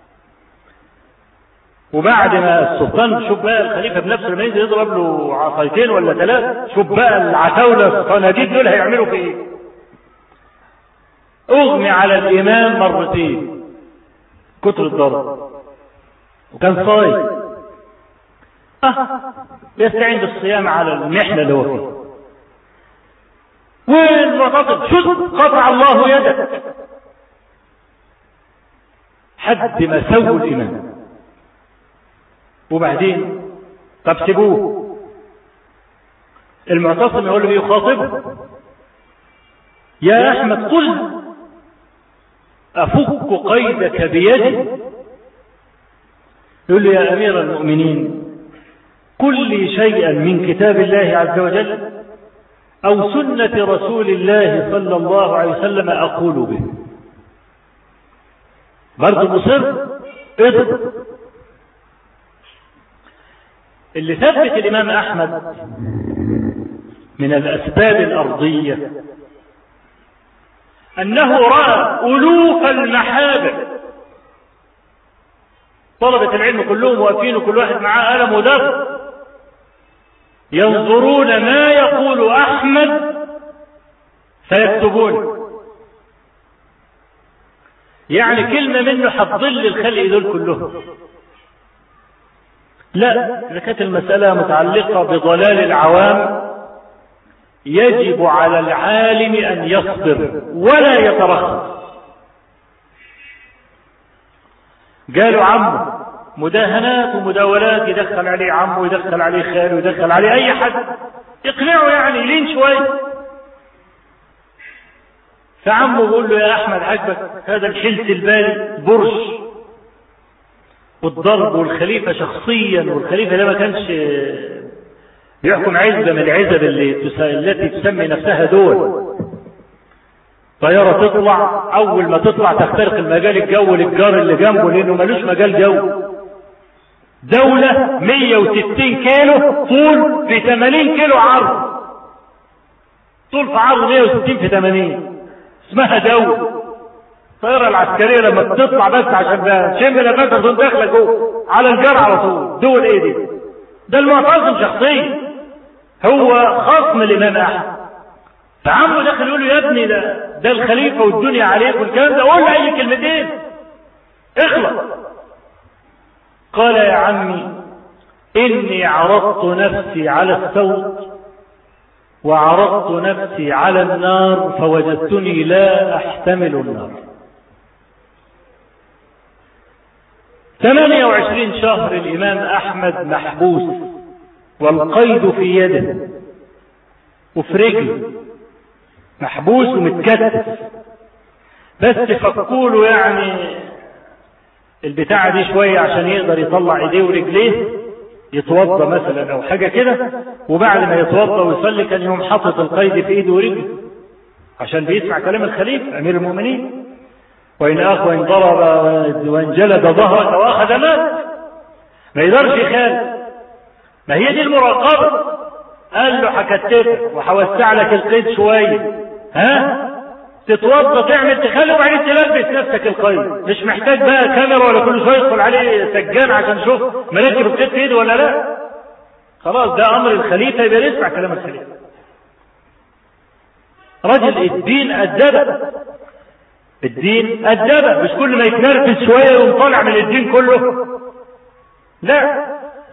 C: وبعد ما السلطان شوف بقى الخليفه بنفسه لما ينزل يضرب له عصايتين ولا ثلاث شوف بقى العتاوله الصناديد دول هيعملوا في ايه؟ اغمي على الامام مرتين كتر الضرب وكان صايم اه يستعين بالصيام على المحنه اللي هو فيها والمعتصم شد قطع الله يدك حد ما سووا الامام وبعدين طب سيبوه المعتصم يقول له يخاطبه يا احمد قل افك قيدك بيدي يقول له يا امير المؤمنين قل لي شيئا من كتاب الله عز وجل او سنه رسول الله صلى الله عليه وسلم اقول به برضه مصر اضرب اللي ثبت الإمام أحمد من الأسباب الأرضية أنه رأى ألوف المحابر طلبة العلم كلهم واقفين وكل واحد معاه قلم ودرس ينظرون ما يقول أحمد فيكتبون يعني كلمة منه هتضل الخلق دول كلهم لا إذا كانت المسألة متعلقة بضلال العوام يجب على العالم أن يصبر ولا يترخص قالوا عمه مداهنات ومداولات يدخل عليه عمه يدخل عليه خاله يدخل عليه أي حد يقنعه يعني لين شوية فعمه بيقول له يا أحمد عجبك هذا الحلس البالي برش والضرب والخليفة شخصيا والخليفة ده ما كانش بيحكم عزبة من العزب اللي تس... التي تسمي نفسها دول طيارة تطلع أول ما تطلع تخترق المجال الجو للجار اللي جنبه لأنه ملوش مجال جو دولة 160 كيلو طول في 80 كيلو عرض طول في عرض 160 في 80 اسمها دولة الطياره العسكريه لما بتطلع بس عشان تشم نفسها تقوم داخله جوه على الجار على طول دول ايه دي؟ ده المعتصم شخصيا هو خصم الامام احمد فعمه داخل يقول له يا ابني ده ده الخليفه والدنيا عليك والكلام ده قول له اي كلمتين اخلص قال يا عمي اني عرضت نفسي على الصوت وعرضت نفسي على النار فوجدتني لا احتمل النار 28 شهر الإمام أحمد محبوس والقيد في يده وفي رجله محبوس ومتكتف بس فكوله يعني البتاعة دي شوية عشان يقدر يطلع ايديه ورجليه يتوضى مثلا او حاجة كده وبعد ما يتوضى ويصلي كان يوم حاطط القيد في ايده ورجله عشان بيسمع كلام الخليفة امير المؤمنين
D: وإن أخ وإن ضرب وإن جلد ظهرك وأخذ مال ما يقدرش يخالف ما هي دي المراقبة قال له هكتفك وهوسع لك القيد شوية ها تتوضى تعمل تخلي وبعدين تلبس نفسك القيد مش محتاج بقى كاميرا ولا كل شويه يدخل عليه سجان عشان يشوف مركب القيد في ايده ولا لا خلاص ده امر الخليفه يبقى يسمع كلام الخليفه رجل الدين أدبه الدين أدبه مش كل ما يتنرفز شوية يقوم طالع من الدين كله لا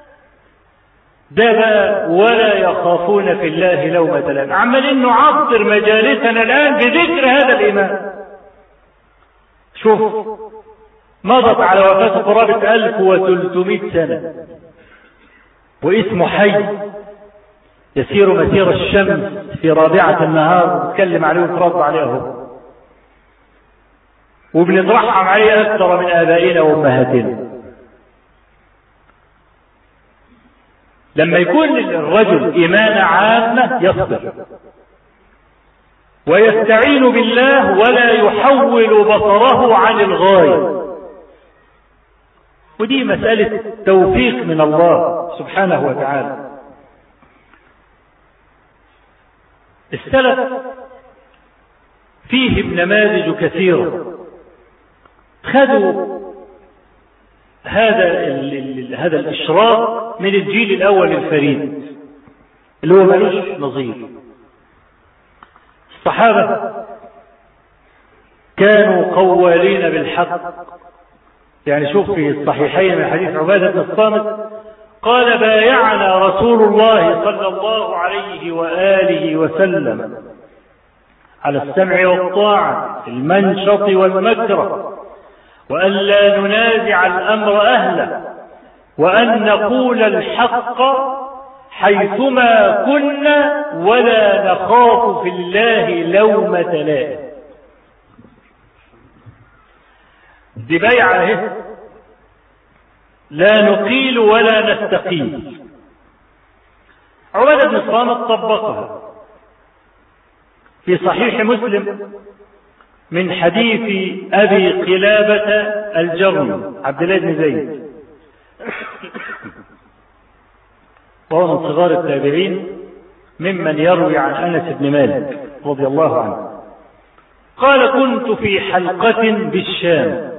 D: ده بقى ولا يخافون في الله لومة لائم عمالين نعطر مجالسنا الآن بذكر هذا الإمام شوف مضت على وفاة قرابة 1300 سنة واسمه حي يسير مسير الشمس في رابعة النهار نتكلم عليه ونترد عليه اهو وبنترحم عليه أكثر من آبائنا وأمهاتنا لما يكون الرجل إيمانة عامة يصبر ويستعين بالله ولا يحول بصره عن الغاية ودي مسألة توفيق من الله سبحانه وتعالى السلف فيهم نماذج كثيرة خذوا هذا ال ال هذا الإشراق من الجيل الأول الفريد اللي هو ملوش نظير الصحابة كانوا قوالين بالحق يعني شوف في الصحيحين من حديث عبادة بن الصامت قال بايعنا رسول الله صلى الله عليه وآله وسلم على السمع والطاعة في المنشط والمكره وأن لا ننازع الأمر أهله وأن نقول الحق حيثما كنا ولا نخاف في الله لومة لائم دي بيعة اهي لا نقيل ولا نستقيل عبادة بن الصامت طبقها في صحيح مسلم من حديث أبي قلابة الجرمي عبد الله بن زيد وهو من صغار التابعين ممن يروي عن أنس بن مالك رضي الله عنه قال كنت في حلقة بالشام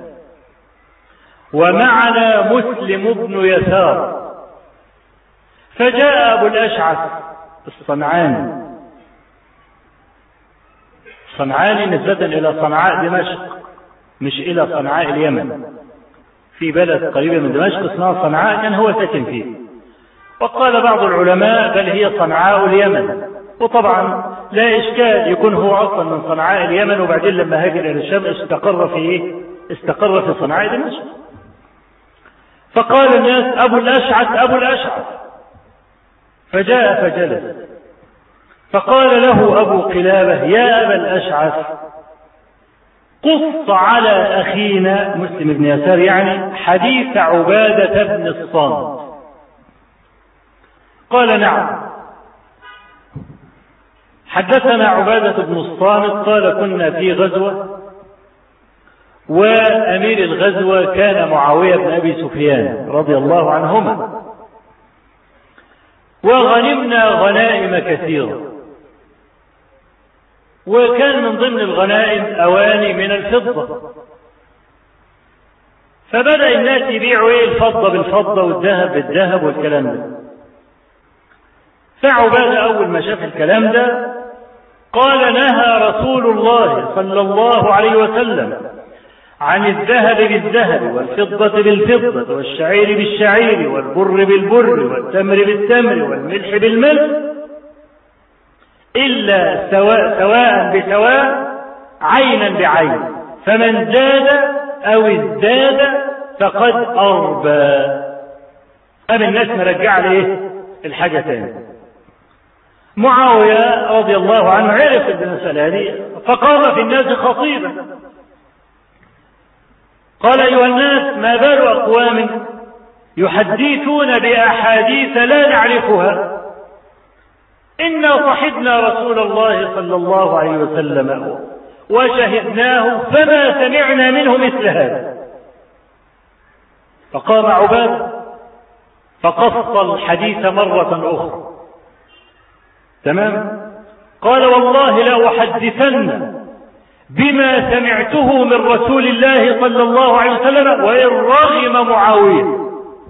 D: ومعنا مسلم بن يسار فجاء أبو الأشعث الصنعاني صنعاني نسبة إلى صنعاء دمشق مش إلى صنعاء اليمن في بلد قريبة من دمشق اسمها صنعاء كان هو ساكن فيه وقال بعض العلماء بل هي صنعاء اليمن وطبعا لا إشكال يكون هو أصلا من صنعاء اليمن وبعدين لما هاجر إلى الشام استقر في إيه؟ استقر في صنعاء دمشق فقال الناس أبو الأشعث أبو الأشعث فجاء فجلس فقال له أبو قلابة يا أبا الأشعث قص على أخينا مسلم بن يسار يعني حديث عبادة بن الصامت قال نعم حدثنا عبادة بن الصامت قال كنا في غزوة وأمير الغزوة كان معاوية بن أبي سفيان رضي الله عنهما وغنمنا غنائم كثيرة وكان من ضمن الغنائم أواني من الفضة فبدأ الناس يبيعوا ايه الفضة بالفضة والذهب بالذهب والكلام ده فعبادة أول ما شاف الكلام ده قال نهى رسول الله صلى الله عليه وسلم عن الذهب بالذهب والفضة بالفضة والشعير بالشعير والبر بالبر والتمر بالتمر والملح بالملح إلا سواء, سواء بسواء عينا بعين فمن زاد أو ازداد فقد أربى أم الناس مرجع ليه الحاجة تاني معاوية رضي الله عنه عرف المسألة دي فقام في الناس خطيبا قال أيها الناس ما بال أقوام يحدثون بأحاديث لا نعرفها إنا صحبنا رسول الله صلى الله عليه وسلم وشهدناه فما سمعنا منه مثل هذا فقام عباد فقص الحديث مرة أخرى تمام قال والله لا أحدثن بما سمعته من رسول الله صلى الله عليه وسلم وإن رغم معاوية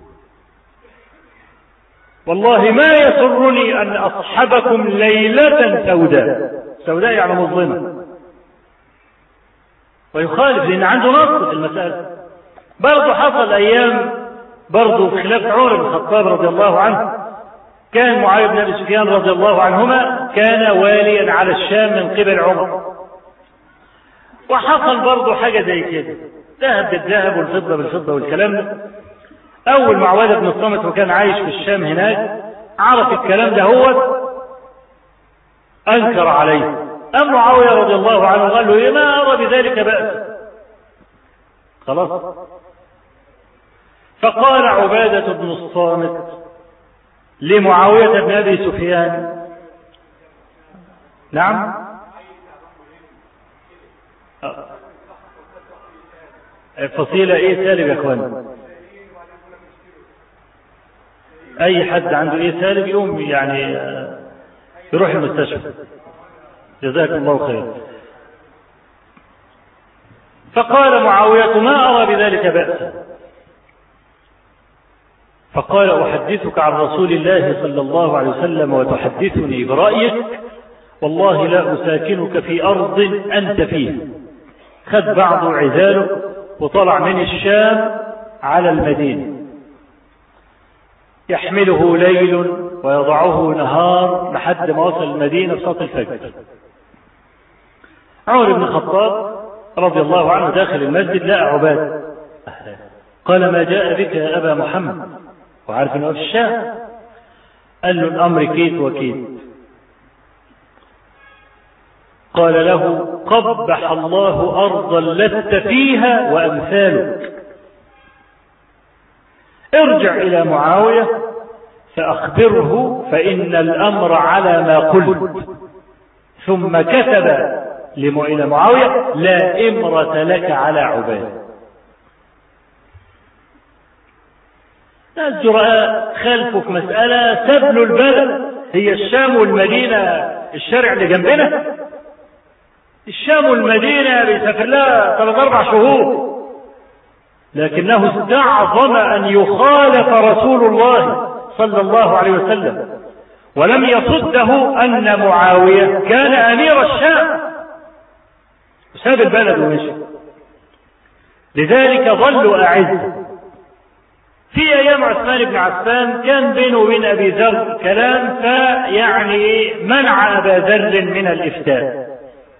D: والله ما يسرني أن أصحبكم ليلة سوداء سوداء يعني مظلمة ويخالف لأن عنده نص في المسألة برضه حصل أيام برضه في خلاف عمر بن الخطاب رضي الله عنه كان معاوية بن أبي سفيان رضي الله عنهما كان واليا على الشام من قبل عمر وحصل برضه حاجة زي كده ذهب بالذهب والفضة بالفضة والكلام ده أول معاوية بن الصامت وكان عايش في الشام هناك عرف الكلام ده هو أنكر عليه أم معاوية رضي الله عنه قال له إيه ما أرى بذلك بأس خلاص فقال عبادة بن الصامت لمعاوية بن أبي سفيان نعم فصيلة ايه سالب يا اخوان اي حد عنده ايه سالب يقوم يعني يروح المستشفى جزاكم الله خير فقال معاوية ما أرى بذلك بأسا فقال أحدثك عن رسول الله صلى الله عليه وسلم وتحدثني برأيك والله لا أساكنك في أرض أنت فيه خد بعض عزاله وطلع من الشام على المدينة يحمله ليل ويضعه نهار لحد ما وصل المدينة في صلاة الفجر عمر بن الخطاب رضي الله عنه داخل المسجد لقى عباد قال ما جاء بك يا أبا محمد وعارف انه في الشام قال له الأمر كيت وكيت قال له قبح الله أرضا لست فيها وأمثالك ارجع إلى معاوية فأخبره فإن الأمر على ما قلت ثم كتب إلى معاوية لا إمرة لك على عباد ناس جراء خلفوا في مسألة سبلوا البلد هي الشام والمدينة الشارع اللي جنبنا الشام والمدينة بيسافر لها ثلاث أربع شهور لكنه استعظم أن يخالف رسول الله صلى الله عليه وسلم ولم يصده أن معاوية كان أمير الشام وساب البلد ومشي لذلك ظلوا أعز في أيام عثمان بن عفان كان بينه وبين أبي ذر كلام فيعني منع أبا ذر من الإفتاء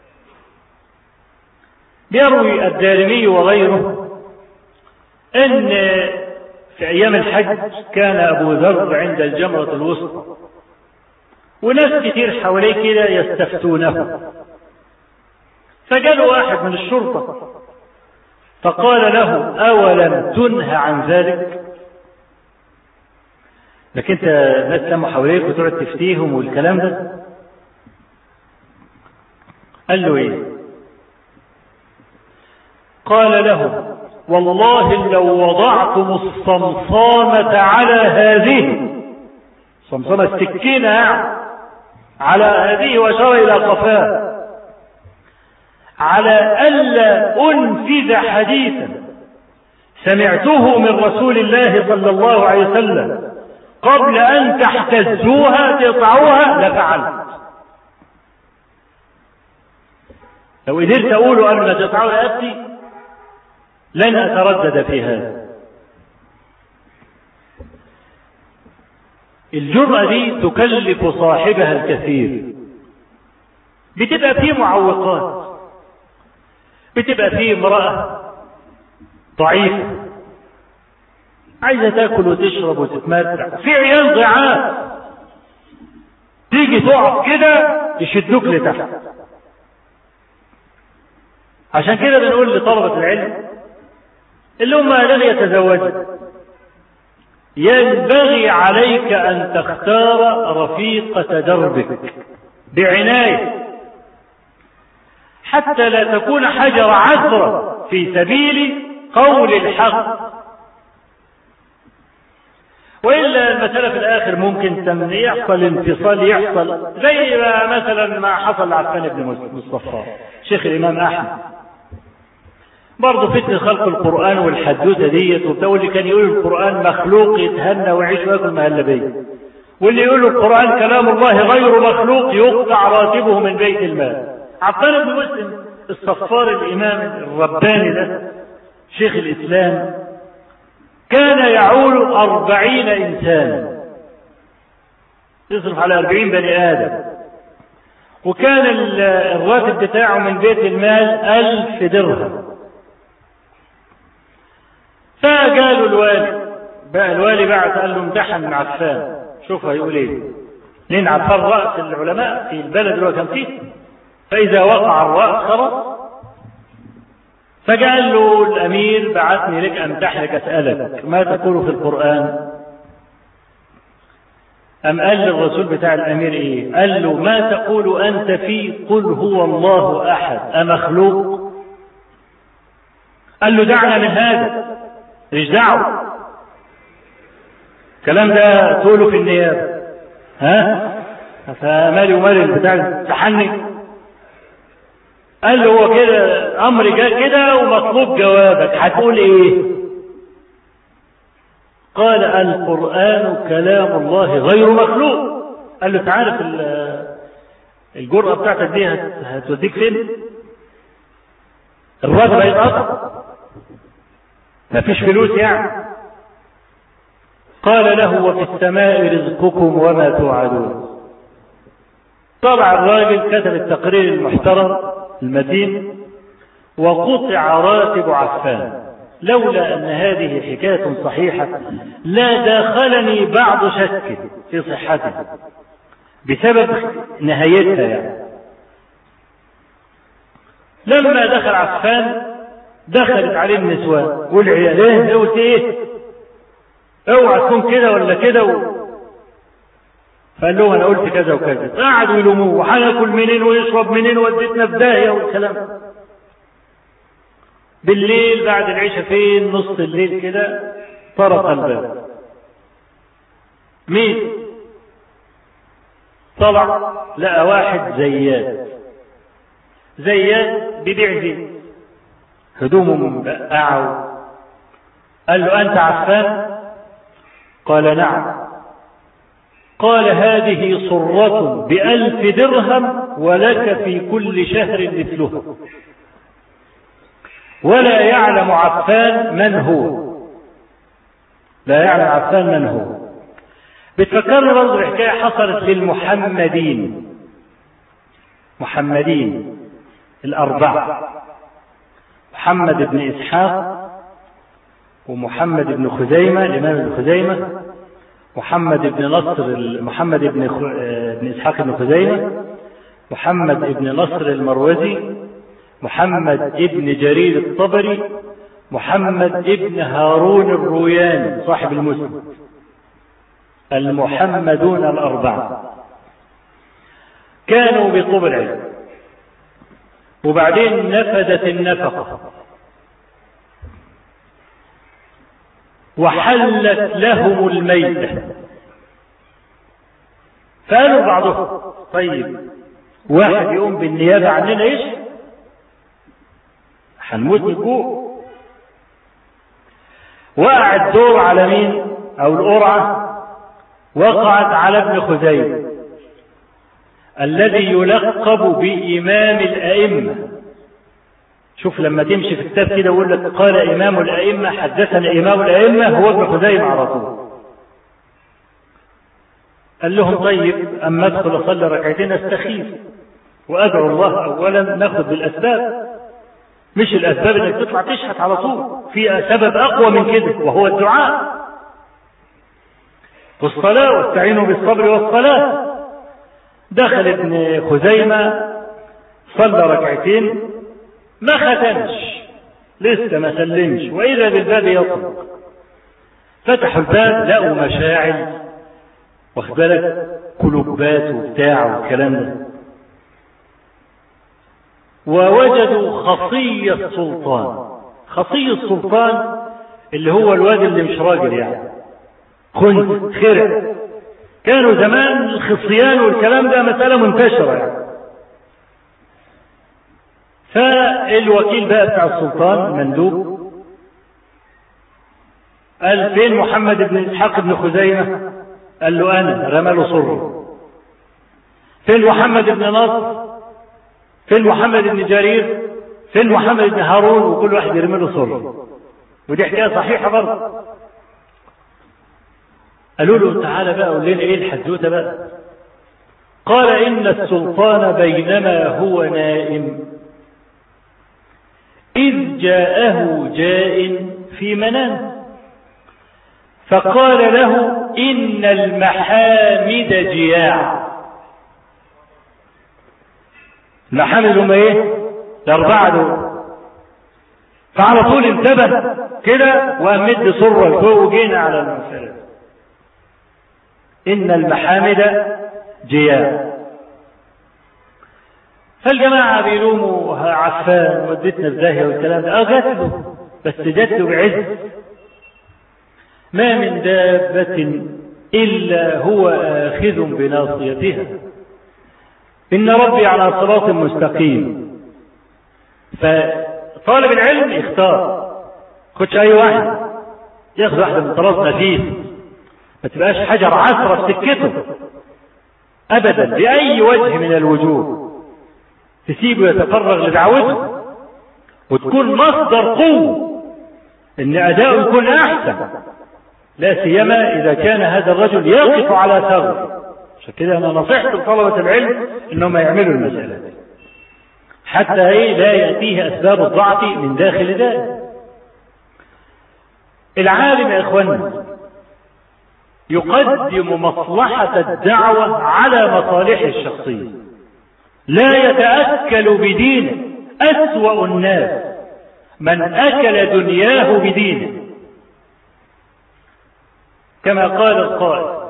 D: يروي الدارمي وغيره ان في ايام الحج كان ابو ذر عند الجمرة الوسطى وناس كتير حواليه كده يستفتونه فجاء واحد من الشرطة فقال له اولم تنهى عن ذلك لكن انت ناس لما حواليك وتقعد تفتيهم والكلام ده قال له ايه قال له والله لو وضعتم الصمصامة على هذه صمصامة السكينة على هذه وأشار إلى قفاه على ألا أنفذ حديثا سمعته من رسول الله صلى الله عليه وسلم قبل أن تحتزوها تقطعوها لفعلت لو قدرت أقول أن تقطعوا رقبتي لن أتردد في هذا الجرأة دي تكلف صاحبها الكثير بتبقى فيه معوقات بتبقى فيه امرأة ضعيفة عايزة تاكل وتشرب وتتمتع في عيال ضعاف تيجي تقف كده يشدوك لتحت عشان كده بنقول لطلبة العلم اللي هم لن يتزوجوا ينبغي عليك أن تختار رفيقة دربك بعناية حتى لا تكون حجر عثرة في سبيل قول الحق وإلا المسألة في الآخر ممكن يحصل انفصال يحصل زي ما مثلا ما حصل لعفان بن مصطفى شيخ الإمام أحمد برضه فتنة خلق القرآن والحدوثة ديت وبتاع واللي كان يقول القرآن مخلوق يتهنى ويعيش وياكل مهلبية واللي يقول القرآن كلام الله غير مخلوق يقطع راتبه من بيت المال عفان بن مسلم الصفار الإمام الرباني ده شيخ الإسلام كان يعول أربعين إنسانا يصرف على أربعين بني آدم وكان الراتب بتاعه من بيت المال ألف درهم فقالوا الوالي بقى الوالي بعت قال له امتحن من عفان شوف هيقول ايه لين عفان رأس العلماء في البلد اللي هو كان فيه فإذا وقع الرأس خلاص فقال له الأمير بعثني لك أمتحنك أسألك ما تقول في القرآن أم قال للرسول بتاع الأمير إيه قال له ما تقول أنت في قل هو الله أحد أمخلوق قال له دعنا من هذا مش دعوة الكلام ده تقوله في النيابة ها فمالي ومالي البتاع تحني قال له هو كده امر جاء كده ومطلوب جوابك هتقول ايه قال القرآن كلام الله غير مخلوق قال له تعرف الجرأة بتاعتك دي هتوديك فين الراتب هيتقطع مفيش فلوس يعني قال له وفي السماء رزقكم وما توعدون طبعا الراجل كتب التقرير المحترم المتين وقطع راتب عفان لولا أن هذه حكاية صحيحة لا داخلني بعض شك في صحتها بسبب نهايتها يعني لما دخل عفان دخلت عليه النسوان والعيال ايه قلت ايه اوعى تكون كده ولا كده و... فقال لهم انا قلت كذا وكذا قعدوا يلوموه وهناكل منين ويشرب منين وديتنا في داهيه والكلام بالليل بعد العشاء فين نص الليل كده طرق الباب مين طلع لقى واحد زياد زياد بيبيع زيت هدومه مبقعه قال له انت عفان قال نعم قال هذه صرة بألف درهم ولك في كل شهر مثلها ولا يعلم عفان من هو لا يعلم عفان من هو بتفكرنا برضه الحكاية حصلت للمحمدين محمدين الأربعة محمد بن إسحاق ومحمد بن خزيمة الإمام ابن خزيمة محمد بن نصر محمد بن خ... بن إسحاق بن خزيمة محمد بن نصر المروزي محمد ابن جرير الطبري محمد ابن هارون الروياني صاحب المسلم المحمدون الأربعة كانوا بطوب العلم وبعدين نفدت النفقة وحلت لهم الميتة فقالوا بعضهم طيب واحد يقوم بالنيابة عننا ايش هنموت من الجوع وقع الدور على مين او القرعة وقعت على ابن خزيمة الذي يلقب بإمام الأئمة شوف لما تمشي في الكتاب كده يقول لك قال إمام الأئمة حدثنا إمام الأئمة هو ابن خزيمة على طول قال لهم طيب أما أدخل أصلي ركعتين أستخيف وأدعو الله أولا ناخذ بالأسباب مش الأسباب إنك تطلع تشحت على طول في سبب أقوى من كده وهو الدعاء والصلاة واستعينوا بالصبر والصلاة دخل ابن خزيمة صلى ركعتين ما ختمش لسه ما سلمش وإذا بالباب يطلق فتحوا الباب لقوا مشاعل واخد بالك كلوبات وبتاع والكلام ده ووجدوا خصي السلطان خصي السلطان اللي هو الواد اللي مش راجل يعني خنز خرع كانوا زمان الخصيان والكلام ده مسألة منتشرة يعني فالوكيل بقى بتاع السلطان المندوب قال فين محمد بن اسحاق بن خزيمة قال له انا رمى له صره فين محمد بن نصر فين محمد بن جرير فين محمد بن هارون وكل واحد يرمي له صره ودي حكايه صحيحه برضه قالوا له تعالى بقى قول لنا ايه الحدوته بقى قال ان السلطان بينما هو نائم اذ جاءه جاء في منام فقال له ان المحامد جياع المحامد هم ايه الاربعه دول فعلى طول انتبه كده وامد سره لفوق وجينا على المسألة ان المحامد جياع فالجماعة بيلوموا عفان ودتنا في داهية والكلام ده اه جات له بس جات له بعز ما من دابة إلا هو آخذ بناصيتها إن ربي على صراط مستقيم فطالب العلم يختار خدش أي واحد ياخذ واحدة من طراز نفيس ما تبقاش حجر عثرة في سكته أبدا بأي وجه من الوجوه تسيبه يتفرغ لدعوته وتكون مصدر قوة ان اداؤه يكون احسن لا سيما اذا كان هذا الرجل يقف على ثغر عشان كده انا نصحت لطلبة العلم انهم يعملوا المسألة دي حتى ايه لا يأتيه اسباب الضعف من داخل ذلك العالم يا اخوانا يقدم مصلحة الدعوة على مصالحه الشخصية لا يتأكل بدينه أسوأ الناس من أكل دنياه بدينه كما قال القائل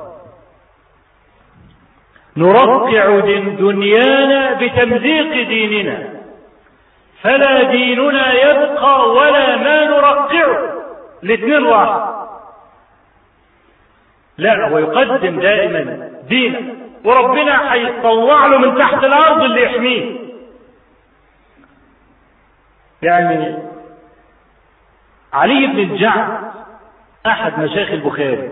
D: نرقع دنيانا بتمزيق ديننا فلا ديننا يبقى ولا ما نرقعه الاثنين واحد لا هو يقدم دائما دينه وربنا هيطلع له من تحت الارض اللي يحميه يعني علي بن الجعد احد مشايخ البخاري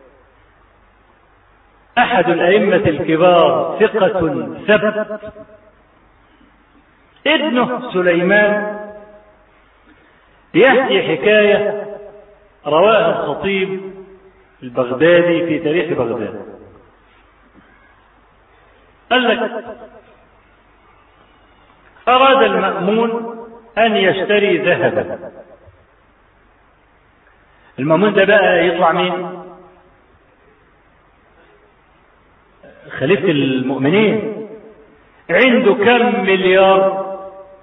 D: احد الائمه الكبار ثقه ثبت ابنه سليمان يحكي حكايه رواها الخطيب البغدادي في تاريخ بغداد قال لك أراد المأمون أن يشتري ذهبا المأمون ده بقى يطلع مين خليفة المؤمنين عنده كم مليار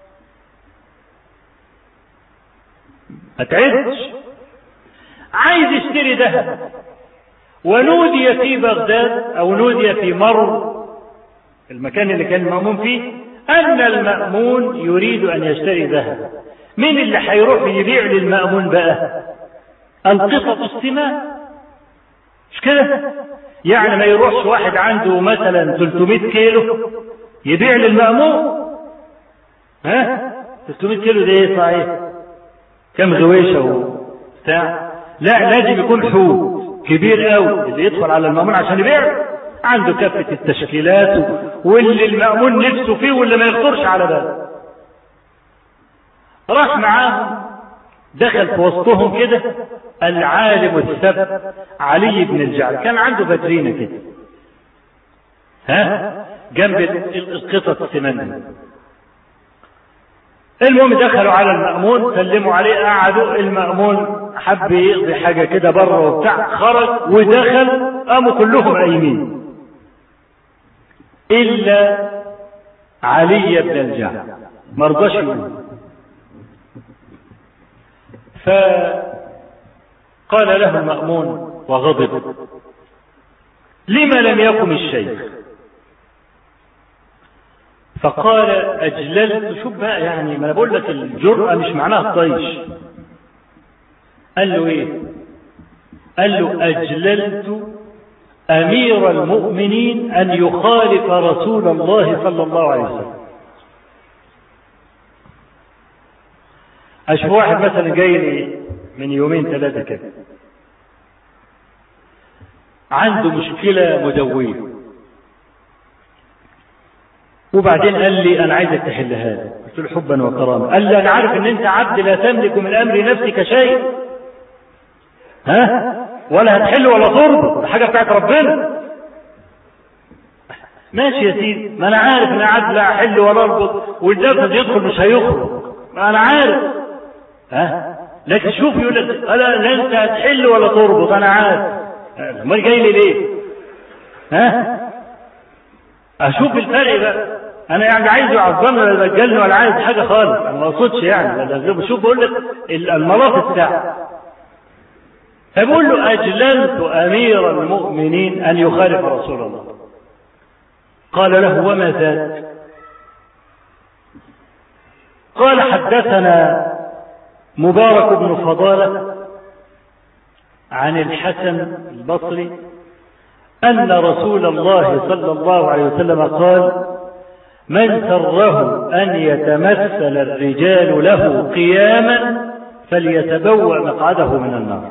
D: ما تعدش عايز يشتري ذهب ونودي في بغداد او نودي في مر المكان اللي كان المأمون فيه أن المأمون يريد أن يشتري ذهب مين اللي هيروح يبيع للمأمون بقى القطط السماء مش كده يعني ما يروحش واحد عنده مثلا 300 كيلو يبيع للمأمون ها 300 كيلو ده ايه صحيح كم غويشة وبتاع لا لازم يكون حوت كبير قوي اللي يدخل على المأمون عشان يبيع عنده كافة التشكيلات واللي المأمون نفسه فيه واللي ما يخطرش على باله راح معاهم دخل في وسطهم كده العالم الثبت علي بن الجعد كان عنده بدرينة كده ها جنب القطط السمان المهم دخلوا على المأمون سلموا عليه قعدوا المأمون حب يقضي حاجة كده بره وبتاع خرج ودخل قاموا كلهم قايمين إلا علي بن الجعد ما رضاش يقول فقال له المأمون وغضب لما لم يقم الشيخ فقال أجللت شوف بقى يعني ما أنا بقول لك الجرأة مش معناها الطيش قال له إيه قال له أجللت أمير المؤمنين أن يخالف رسول الله صلى الله عليه وسلم أشوف واحد مثلا جاي لي من يومين ثلاثة كده عنده مشكلة مدوية وبعدين قال لي أنا عايزك تحلها لي قلت له حبا وكرامة قال لي أنا عارف إن أنت عبد لا تملك من أمر نفسك شيء ها ولا هتحل ولا تربط ده حاجة بتاعت ربنا ماشي يا سيدي ما أنا عارف إن عبد لا أحل ولا أربط والنفس يدخل مش هيخرج ما أنا عارف ها لكن شوف يقول لك لا لا انت هتحل ولا تربط انا عارف امال جاي لي ليه ها اشوف الفرق بقى انا يعني عايز يعظمني ولا يبجلني ولا عايز حاجه خالص انا ما اقصدش يعني بشوف بقول لك المناطق بتاعه فبقول له اجللت امير المؤمنين ان يخالف رسول الله قال له وما ذاك قال حدثنا مبارك بن فضالة عن الحسن البصري أن رسول الله صلى الله عليه وسلم قال من سره أن يتمثل الرجال له قياما فليتبوأ مقعده من النار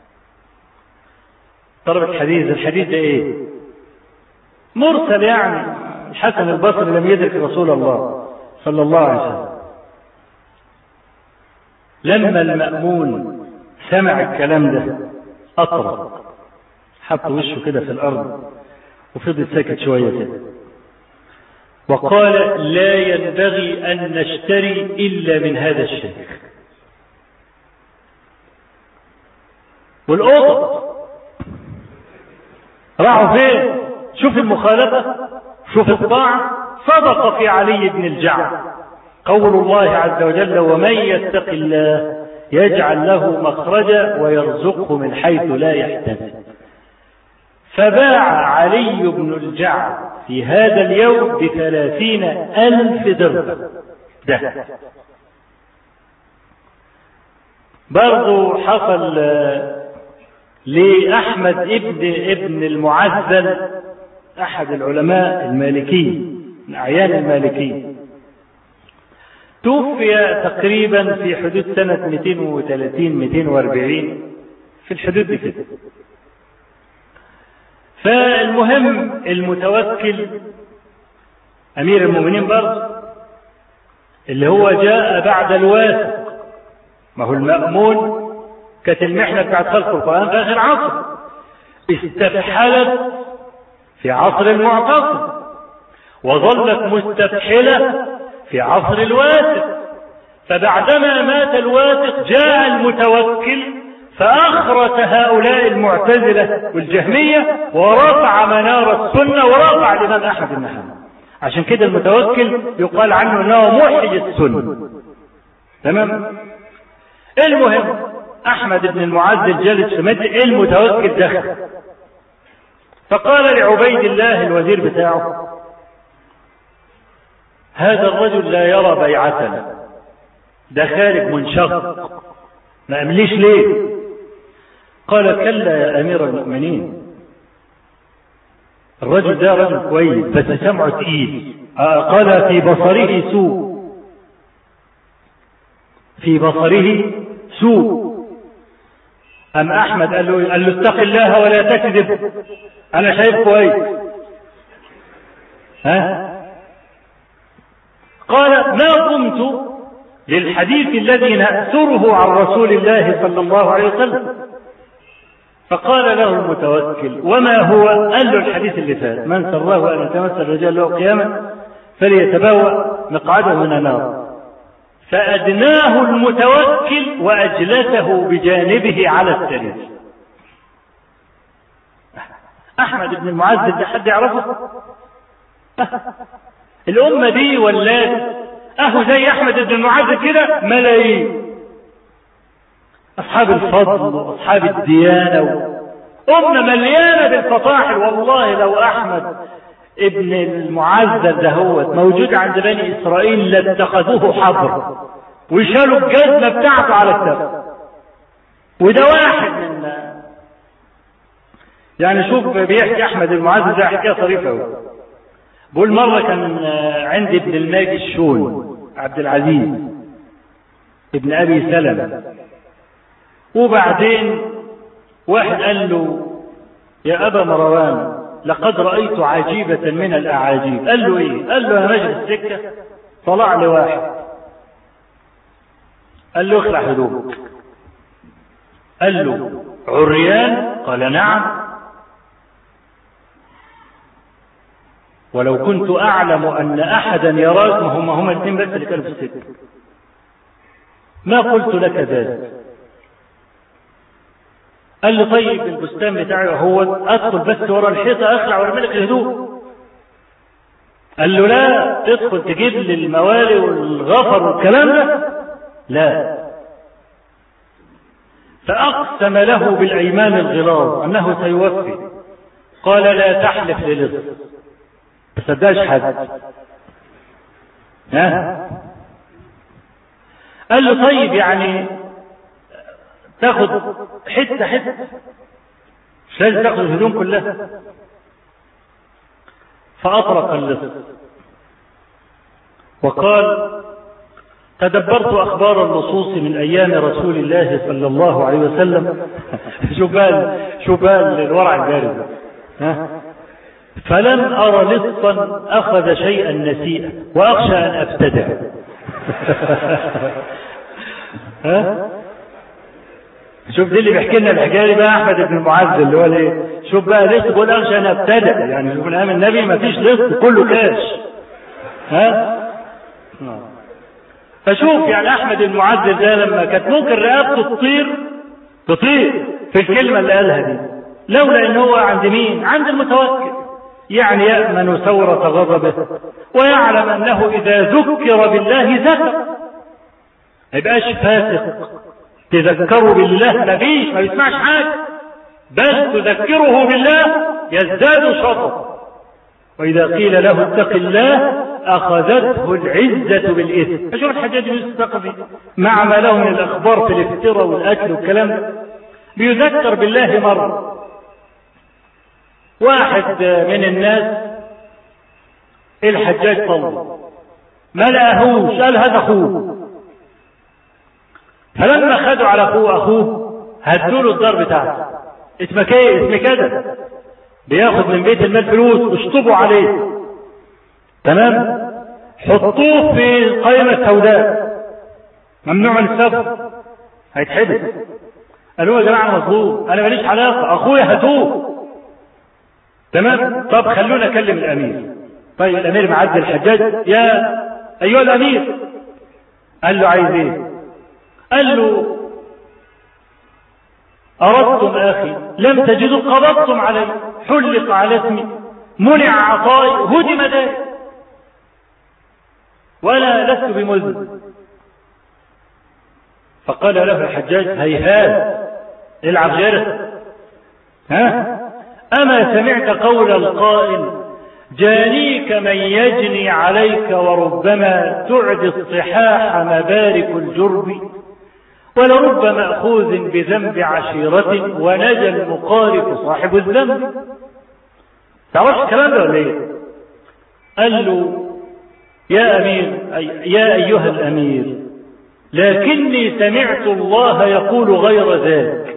D: طلب الحديث الحديث ده ايه مرسل يعني الحسن البصري لم يدرك رسول الله صلى الله عليه وسلم لما المأمون سمع الكلام ده أطرق حط وشه كده في الأرض وفضل ساكت شوية كده وقال لا ينبغي أن نشتري إلا من هذا الشيخ والقطط راحوا فين شوف المخالفة شوف الطاعة صدق في علي بن الجعد قول الله عز وجل ومن يتق الله يجعل له مخرجا ويرزقه من حيث لا يحتسب فباع علي بن الجعد في هذا اليوم بثلاثين ألف درهم ده برضو حصل لأحمد ابن ابن المعزل أحد العلماء المالكيين من أعيان المالكيين توفي تقريبا في حدود سنة 230 240 في الحدود دي كده فالمهم المتوكل أمير المؤمنين برضه اللي هو جاء بعد الواثق ما هو المأمون كانت المحنة بتاعت خلق القرآن في آخر عصر استفحلت في عصر المعتصم وظلت مستفحلة في عصر الواثق فبعدما مات الواثق جاء المتوكل فأخرس هؤلاء المعتزلة والجهمية ورفع منار السنة ورفع الإمام أحمد بن حنبل عشان كده المتوكل يقال عنه أنه محيي السنة تمام المهم أحمد بن المعزل جالس في مد المتوكل دخل فقال لعبيد الله الوزير بتاعه هذا الرجل لا يرى بيعتنا ده خارج منشق ما أمليش ليه قال كلا يا أمير المؤمنين الرجل ده رجل كويس بس سمعه تقيل قال في بصره سوء في بصره سوء أم أحمد قال له قال له اتق الله ولا تكذب أنا شايف كويس ها قال ما قمت للحديث الذي نأثره عن رسول الله صلى الله عليه وسلم فقال له المتوكل وما هو قال له الحديث اللي فات من سره أن يتمثل الرجال له قياما فليتبوأ مقعده من النار فأدناه المتوكل وأجلسه بجانبه على السرير أحمد بن المعزز ده حد يعرفه الأمة دي ولاد أهو زي أحمد بن المعزز كده ملايين أصحاب الفضل وأصحاب الديانة و... أمة مليانة بالفطاحل والله لو أحمد ابن المعذب ده هو موجود عند بني إسرائيل لاتخذوه حبر وشالوا الجزمة بتاعته على السبب وده واحد من يعني شوف بيحكي أحمد المعذب ده حكاية طريفة أوي بقول مرة كان عندي ابن الماجي الشون عبد العزيز ابن أبي سلمة وبعدين واحد قال له يا أبا مروان لقد رأيت عجيبة من الأعاجيب قال له إيه قال له يا مجد السكة طلع لي واحد قال له اخلع هدومك قال له عريان قال نعم ولو كنت أعلم أن أحدا يراك ما هم هم الاثنين بس اللي كانوا في السجن ما قلت لك ذلك قال لي طيب البستان بتاعي هو ادخل بس ورا الحيطه اخلع وارمي لك الهدوء قال له لا تدخل تجيب لي الموالي والغفر والكلام ده لا فاقسم له بالايمان الغلاظ انه سيوفي قال لا تحلف للص ما صدقش حد ها قال له طيب يعني تاخد حته حته مش لازم تاخد الهدوم كلها فاطرق اللص وقال تدبرت اخبار اللصوص من ايام رسول الله صلى الله عليه وسلم شبال شبال الورع البارد ها فلم ارى لصا اخذ شيئا نسيئا واخشى ان ابتدع ها شوف دي اللي بيحكي لنا الحكايه دي بقى احمد بن المعز اللي هو ايه شوف بقى لسه بيقول اخشى ان ابتدع يعني شوف ايام النبي ما فيش لسه كله كاش ها فشوف يعني احمد المعز ده لما كانت ممكن رقبته تطير تطير في الكلمه اللي قالها دي لولا ان هو عند مين عند المتوكل يعني يامن ثوره غضبه ويعلم انه اذا ذكر بالله ذكر ما يبقاش فاسق تذكروا بالله ما فيش ما يسمعش حاجة بل تذكره بالله يزداد شطا وإذا قيل له اتق الله أخذته العزة بالإثم أشوف الحجاج بن الثقفي مع ما له من الأخبار في الافتراء والأكل والكلام ده بيذكر بالله مرة واحد من الناس الحجاج طلب ما لقاهوش قال هذا أخوه فلما خدوا على اخوه اخوه هدوا له الدار بتاعته اسمك ايه اسم كذا بياخد من بيت المال فلوس اشطبوا عليه تمام حطوه في القائمة السوداء ممنوع من السفر هيتحبس قالوا يا جماعة مظلوم انا ماليش علاقة اخويا هاتوه تمام طب خلونا اكلم الامير طيب الامير معدي الحجاج يا ايها الامير قال له عايز ايه قال له أردتم أخي لم تجدوا قبضتم علي حلق على اسمي منع عطائي هدم داري ولا لست بمذنب فقال له الحجاج هيهات العب غيره ها أما سمعت قول القائل جانيك من يجني عليك وربما تعدي الصحاح مبارك الجرب ولرب مأخوذ بذنب عشيرة ونجا المقارف صاحب الذنب تعرفش الكلام ده ولا ايه قال له يا أمير أي يا أيها الأمير لكني سمعت الله يقول غير ذلك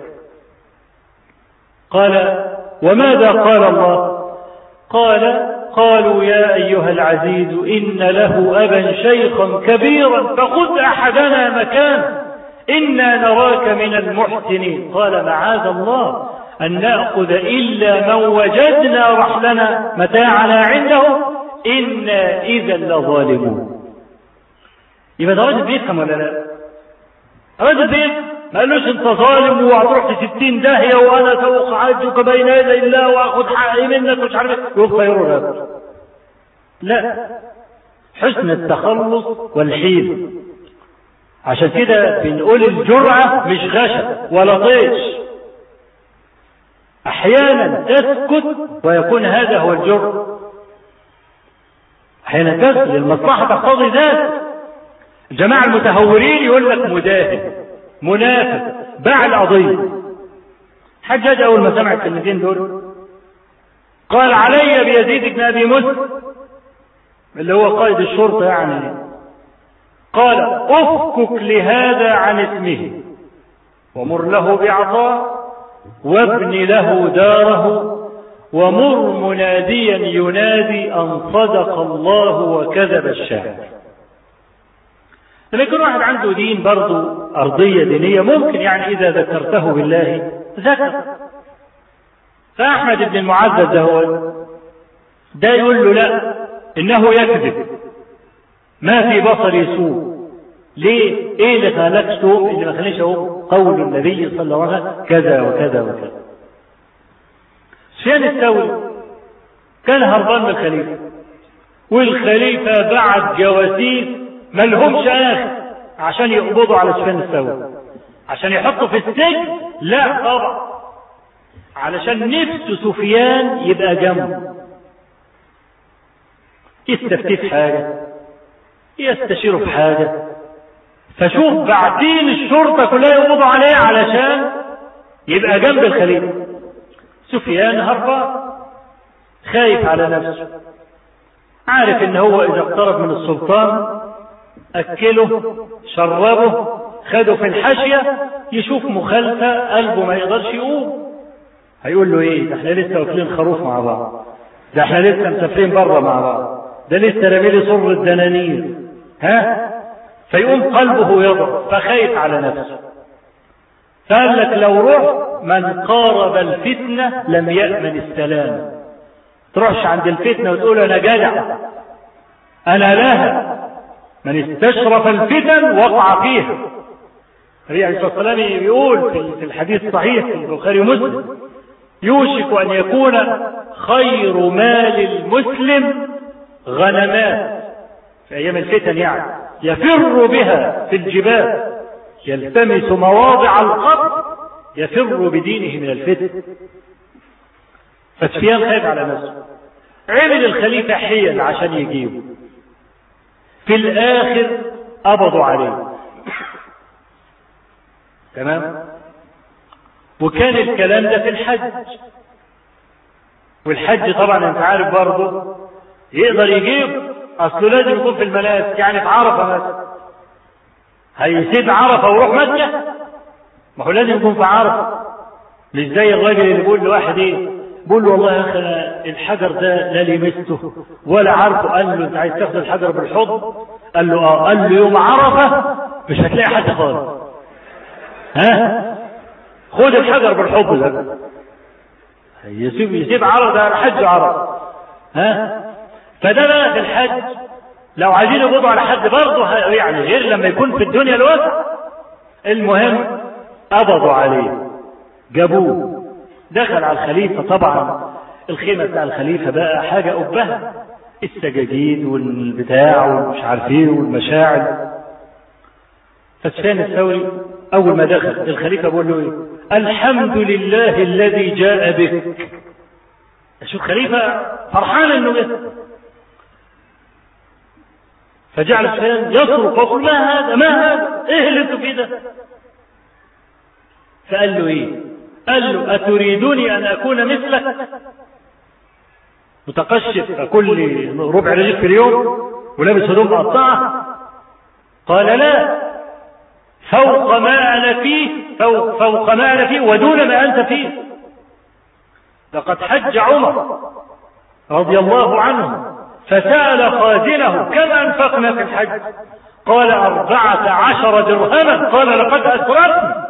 D: قال وماذا قال الله قال قالوا يا أيها العزيز إن له أبا شيخا كبيرا فخذ أحدنا مكانه إنا نراك من المحسنين قال معاذ الله أن نأخذ إلا من وجدنا رحلنا متاعنا عنده إنا إذا لظالمون يبقى ده راجل بيفهم ولا لا؟ راجل بيفهم ما قالوش انت ظالم وهتروح في 60 داهيه وانا سوف اعجك بين يدي الله واخذ حقي منك مش عارف يبقى يروح لا حسن التخلص والحيل عشان كده بنقول الجرأة مش غشم ولا طيش احيانا تسكت ويكون هذا هو الجرأة حين تصل المصلحة تقتضي ذلك الجماعة المتهورين يقول لك مداهن منافق باع القضية حجاج أول ما سمع الكلمتين دول قال علي بيزيد بن أبي مسلم اللي هو قائد الشرطة يعني قال افكك لهذا عن اسمه ومر له بعطاء وابن له داره ومر مناديا ينادي أن صدق الله وكذب الشاعر لما يكون واحد عنده دين برضه أرضية دينية ممكن يعني إذا ذكرته بالله ذكر فأحمد بن المعزز ده هو ده يقول له لا إنه يكذب ما في بصري سوء ليه؟ ايه اللي خلاك سوء اللي ما خليش اهو قول النبي صلى الله عليه وسلم كذا وكذا وكذا. سفيان الثوري كان هربان من الخليفه والخليفه بعت جواسيس ما لهمش اخر عشان يقبضوا على سفيان الثوري عشان يحطوا في السجن لا طبعا علشان نفس سفيان يبقى جنبه يستفتيه في حاجه يستشيره في حاجه فشوف بعتين الشرطة كلها يقبضوا عليه علشان يبقى جنب الخليفة سفيان هربان خايف على نفسه عارف ان هو اذا اقترب من السلطان اكله شربه خده في الحاشية يشوف مخالفة قلبه ما يقدرش يقوم هيقول له ايه ده احنا لسه واكلين خروف مع بعض ده احنا لسه مسافرين بره مع بعض ده لسه راميلي صر الدنانير ها فيقوم قلبه يضرب فخايف على نفسه فقال لك لو روح من قارب الفتنة لم يأمن السلام تروحش عند الفتنة وتقول أنا جدع أنا لها من استشرف الفتن وقع فيها النبي عليه الصلاة والسلام يقول في الحديث الصحيح في البخاري ومسلم يوشك أن يكون خير مال المسلم غنمات في أيام الفتن يعني يفر بها في الجبال يلتمس مواضع القتل يفر بدينه من الفتن فسفيان خايف على نفسه عمل الخليفة حيل عشان يجيبه في الآخر قبضوا عليه تمام وكان الكلام ده في الحج والحج طبعا انت عارف برضه يقدر يجيب اصله لازم يكون في المناسك يعني في عرفه مثلا هيسيب عرفه ويروح مكه ما هو لازم يكون في عرفه مش زي الراجل اللي بيقول لواحد ايه بيقول له والله يا اخي انا الحجر ده لا لمسته ولا عارفه قال له انت عايز تاخد الحجر بالحضن قال له اه قال له يوم عرفه مش هتلاقي حد خالص ها خد الحجر بالحضن ده يسيب يسيب عرفه ده حج عرفه ها فده بقى في الحج لو عايزين يقبضوا على حد برضه يعني غير لما يكون في الدنيا الواسع المهم قبضوا عليه جابوه دخل على الخليفة طبعا الخيمة بتاع الخليفة بقى حاجة أبهة السجاجيد والبتاع والمش عارف ايه والمشاعر فسفيان الثوري أول ما دخل الخليفة بيقول له ايه الحمد لله الذي جاء بك شوف خليفة فرحان انه جه فجعل سفيان يصرخ ويقول ما هذا ما هذا ايه اللي انتوا فيه ده فقال له ايه قال له اتريدوني ان اكون مثلك متقشف اكل لي ربع رغيف في اليوم ولابس هدوم مقطعه قال لا فوق ما انا فيه فوق, فوق ما انا فيه ودون ما انت فيه لقد حج عمر رضي الله عنه فسأل خازنه كم أنفقنا في الحج قال أربعة عشر درهما قال لقد أسرفنا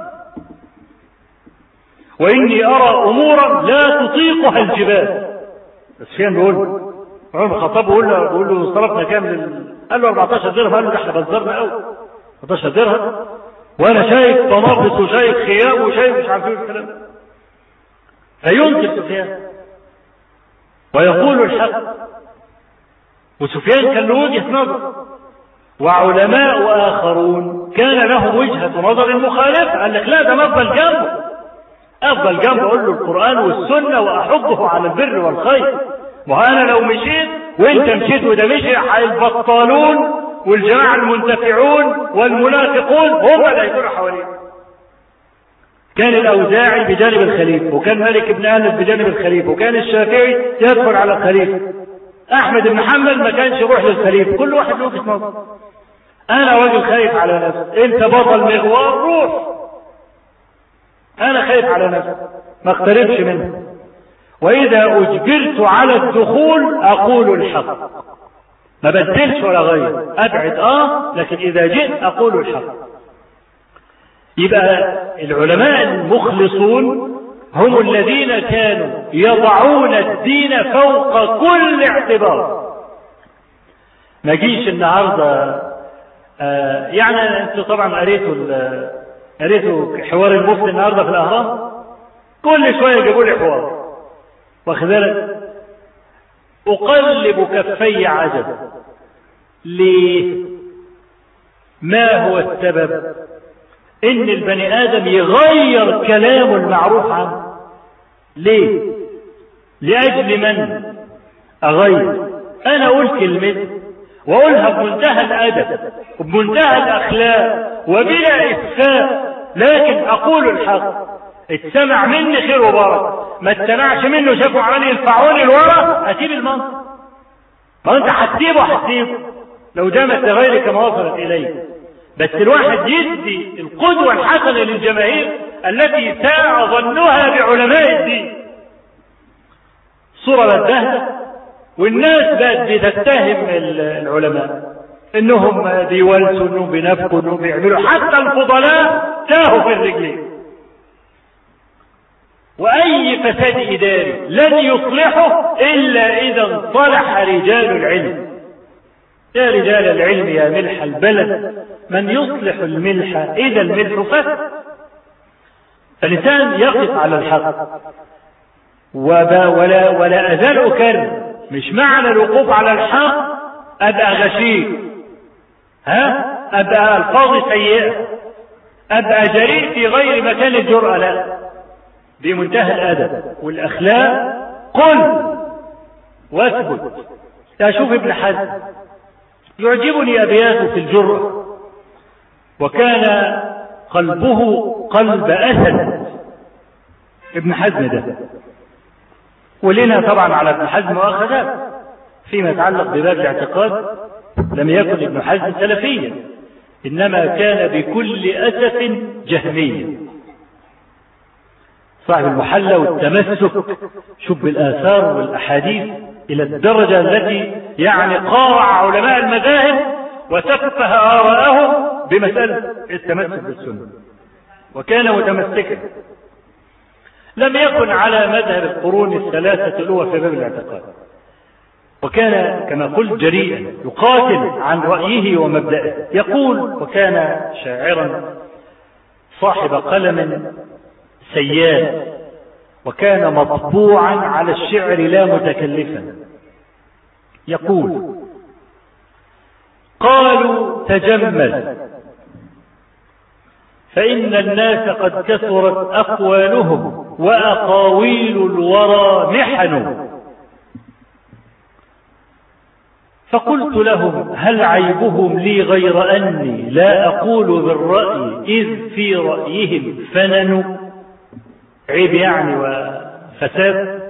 D: وإني أرى أمورا لا تطيقها الجبال بس فين بيقول عمر الخطاب بيقول له بيقول له صرفنا كام لل... قال له 14 درهم قال له ده احنا بزرنا قوي 14 درهم وانا شايف طنابلس وشايف خيام وشايف مش عارف ايه الكلام ده فينكر سفيان ويقول الحق وسفيان كان له وجهه نظر وعلماء اخرون كان لهم وجهه نظر مخالفه قال لك لا ده نفضل جنبه افضل جنبه اقول له القران والسنه واحضه على البر والخير وانا لو مشيت وانت مشيت وده مشي البطالون والجماعة المنتفعون والمنافقون هم اللي هيكونوا حواليه كان الأوزاعي بجانب الخليفة وكان مالك بن أنس بجانب الخليفة وكان الشافعي يدخل على الخليفة أحمد بن حنبل ما كانش يروح للخليفة كل واحد له وجهة نظر أنا راجل خايف على نفسي أنت بطل مغوار روح أنا خايف على نفسي ما اقتربش منه وإذا أجبرت على الدخول أقول الحق ما بدلش ولا غير أبعد آه لكن إذا جئت أقول الحق يبقى العلماء المخلصون هم الذين كانوا يضعون الدين فوق كل اعتبار ما جيش النهارده آه يعني انتوا طبعا قريتوا قريتوا حوار المفتي النهارده في الاهرام كل شويه يجيبوا لي حوار واخد بالك اقلب كفي عجب ليه ما هو السبب ان البني ادم يغير كلامه المعروف عنه ليه لاجل من اغير انا اقول كلمتي واقولها بمنتهى الادب وبمنتهى الاخلاق وبلا اسفاء لكن اقول الحق اتسمع مني خير وبركه ما اتسمعش منه شافوا عمال يدفعوني لورا اسيب المنطق ما انت هتسيبه هتسيبه لو دامت لغيرك ما وصلت اليه بس الواحد يدي القدوة الحسنة للجماهير التي ساء ظنها بعلماء الدين صورة بدهة والناس بقت بتتهم العلماء انهم بيولسوا انهم بينفقوا انهم بيعملوا حتى الفضلاء تاهوا في الرجلين واي فساد اداري لن يصلحه الا اذا انصلح رجال العلم يا رجال العلم يا ملح البلد من يصلح الملح إذا الملح فسد فالإنسان يقف على الحق ولا, ولا, ولا أزال أكرر مش معنى الوقوف على الحق أبقى غشيم ها أبقى ألفاظي سيئة أبقى جريء في غير مكان الجرأة لا بمنتهى الأدب والأخلاق قل واثبت أشوف ابن حزم يعجبني أبياته في الجرأة وكان قلبه قلب أسد ابن حزم ده ولنا طبعا على ابن حزم مؤاخذات فيما يتعلق بباب الاعتقاد لم يكن ابن حزم سلفيا إنما كان بكل أسف جهميا صاحب المحلى والتمسك شب الآثار والأحاديث إلى الدرجة التي يعني قارع علماء المذاهب وسفه آراءهم بمسألة التمسك بالسنة وكان متمسكا لم يكن على مذهب القرون الثلاثة الأولى في باب الاعتقاد وكان كما قلت جريئا يقاتل عن رأيه ومبدأه يقول وكان شاعرا صاحب قلم سيال وكان مطبوعا على الشعر لا متكلفا يقول قالوا تجمل فإن الناس قد كثرت أقوالهم وأقاويل الورى محن فقلت لهم هل عيبهم لي غير أني لا أقول بالرأي إذ في رأيهم فنن عيب يعني وفساد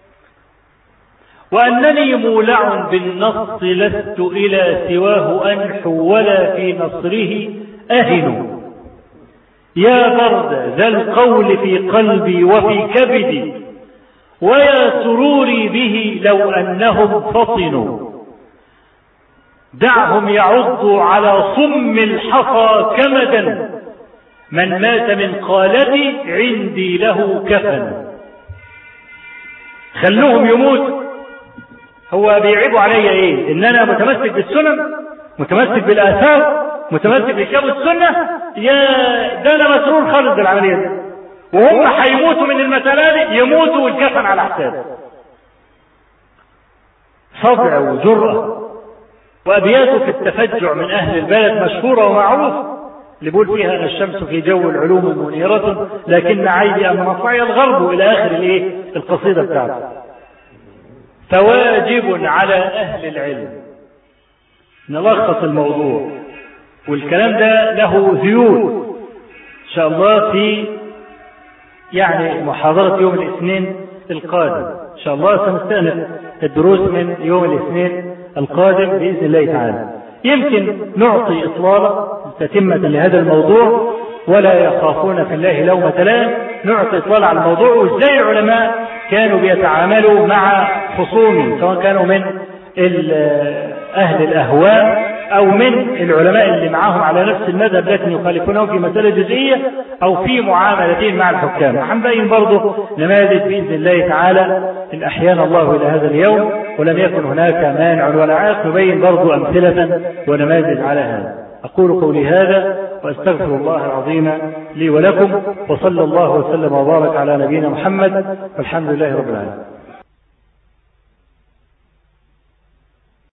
D: وأنني مولع بالنص لست إلى سواه أنحو ولا في نصره أهن يا برد ذا القول في قلبي وفي كبدي ويا سروري به لو أنهم فطنوا دعهم يعضوا على صم الحصى كمدا من مات من قالتي عندي له كفن خلوهم يموت هو بيعيبوا عليا ايه ان انا متمسك بالسنن متمسك بالاثار متمسك بكتاب السنه يا ده انا مسرور خالص بالعمليه دي وهم هيموتوا من المساله دي يموتوا والكفن على حساب صدع وجرأة وأبياته في التفجع من أهل البلد مشهورة ومعروفة اللي بيقول فيها أن الشمس في جو العلوم منيرة لكن عيبي أن مصعي الغرب إلى آخر الإيه القصيدة بتاعته فواجب على أهل العلم نلخص الموضوع والكلام ده له ذيول إن شاء الله في يعني محاضرة يوم الاثنين القادم إن شاء الله سنستأنف الدروس من يوم الاثنين القادم بإذن الله تعالى يمكن نعطي إطلالة تتمة لهذا الموضوع ولا يخافون في الله لومة لائم نعطي إطلالة على الموضوع وإزاي العلماء كانوا بيتعاملوا مع خصومهم سواء كانوا من أهل الأهواء أو من العلماء اللي معاهم على نفس المذهب لكن يخالفونه في مسألة جزئية أو في معاملتهم مع الحكام وحنبين برضه نماذج بإذن الله تعالى إن أحيانا الله إلى هذا اليوم ولم يكن هناك مانع ولا عائق نبين برضه أمثلة ونماذج على هذا أقول قولي هذا وأستغفر الله العظيم لي ولكم وصلى الله وسلم وبارك على نبينا محمد والحمد لله رب العالمين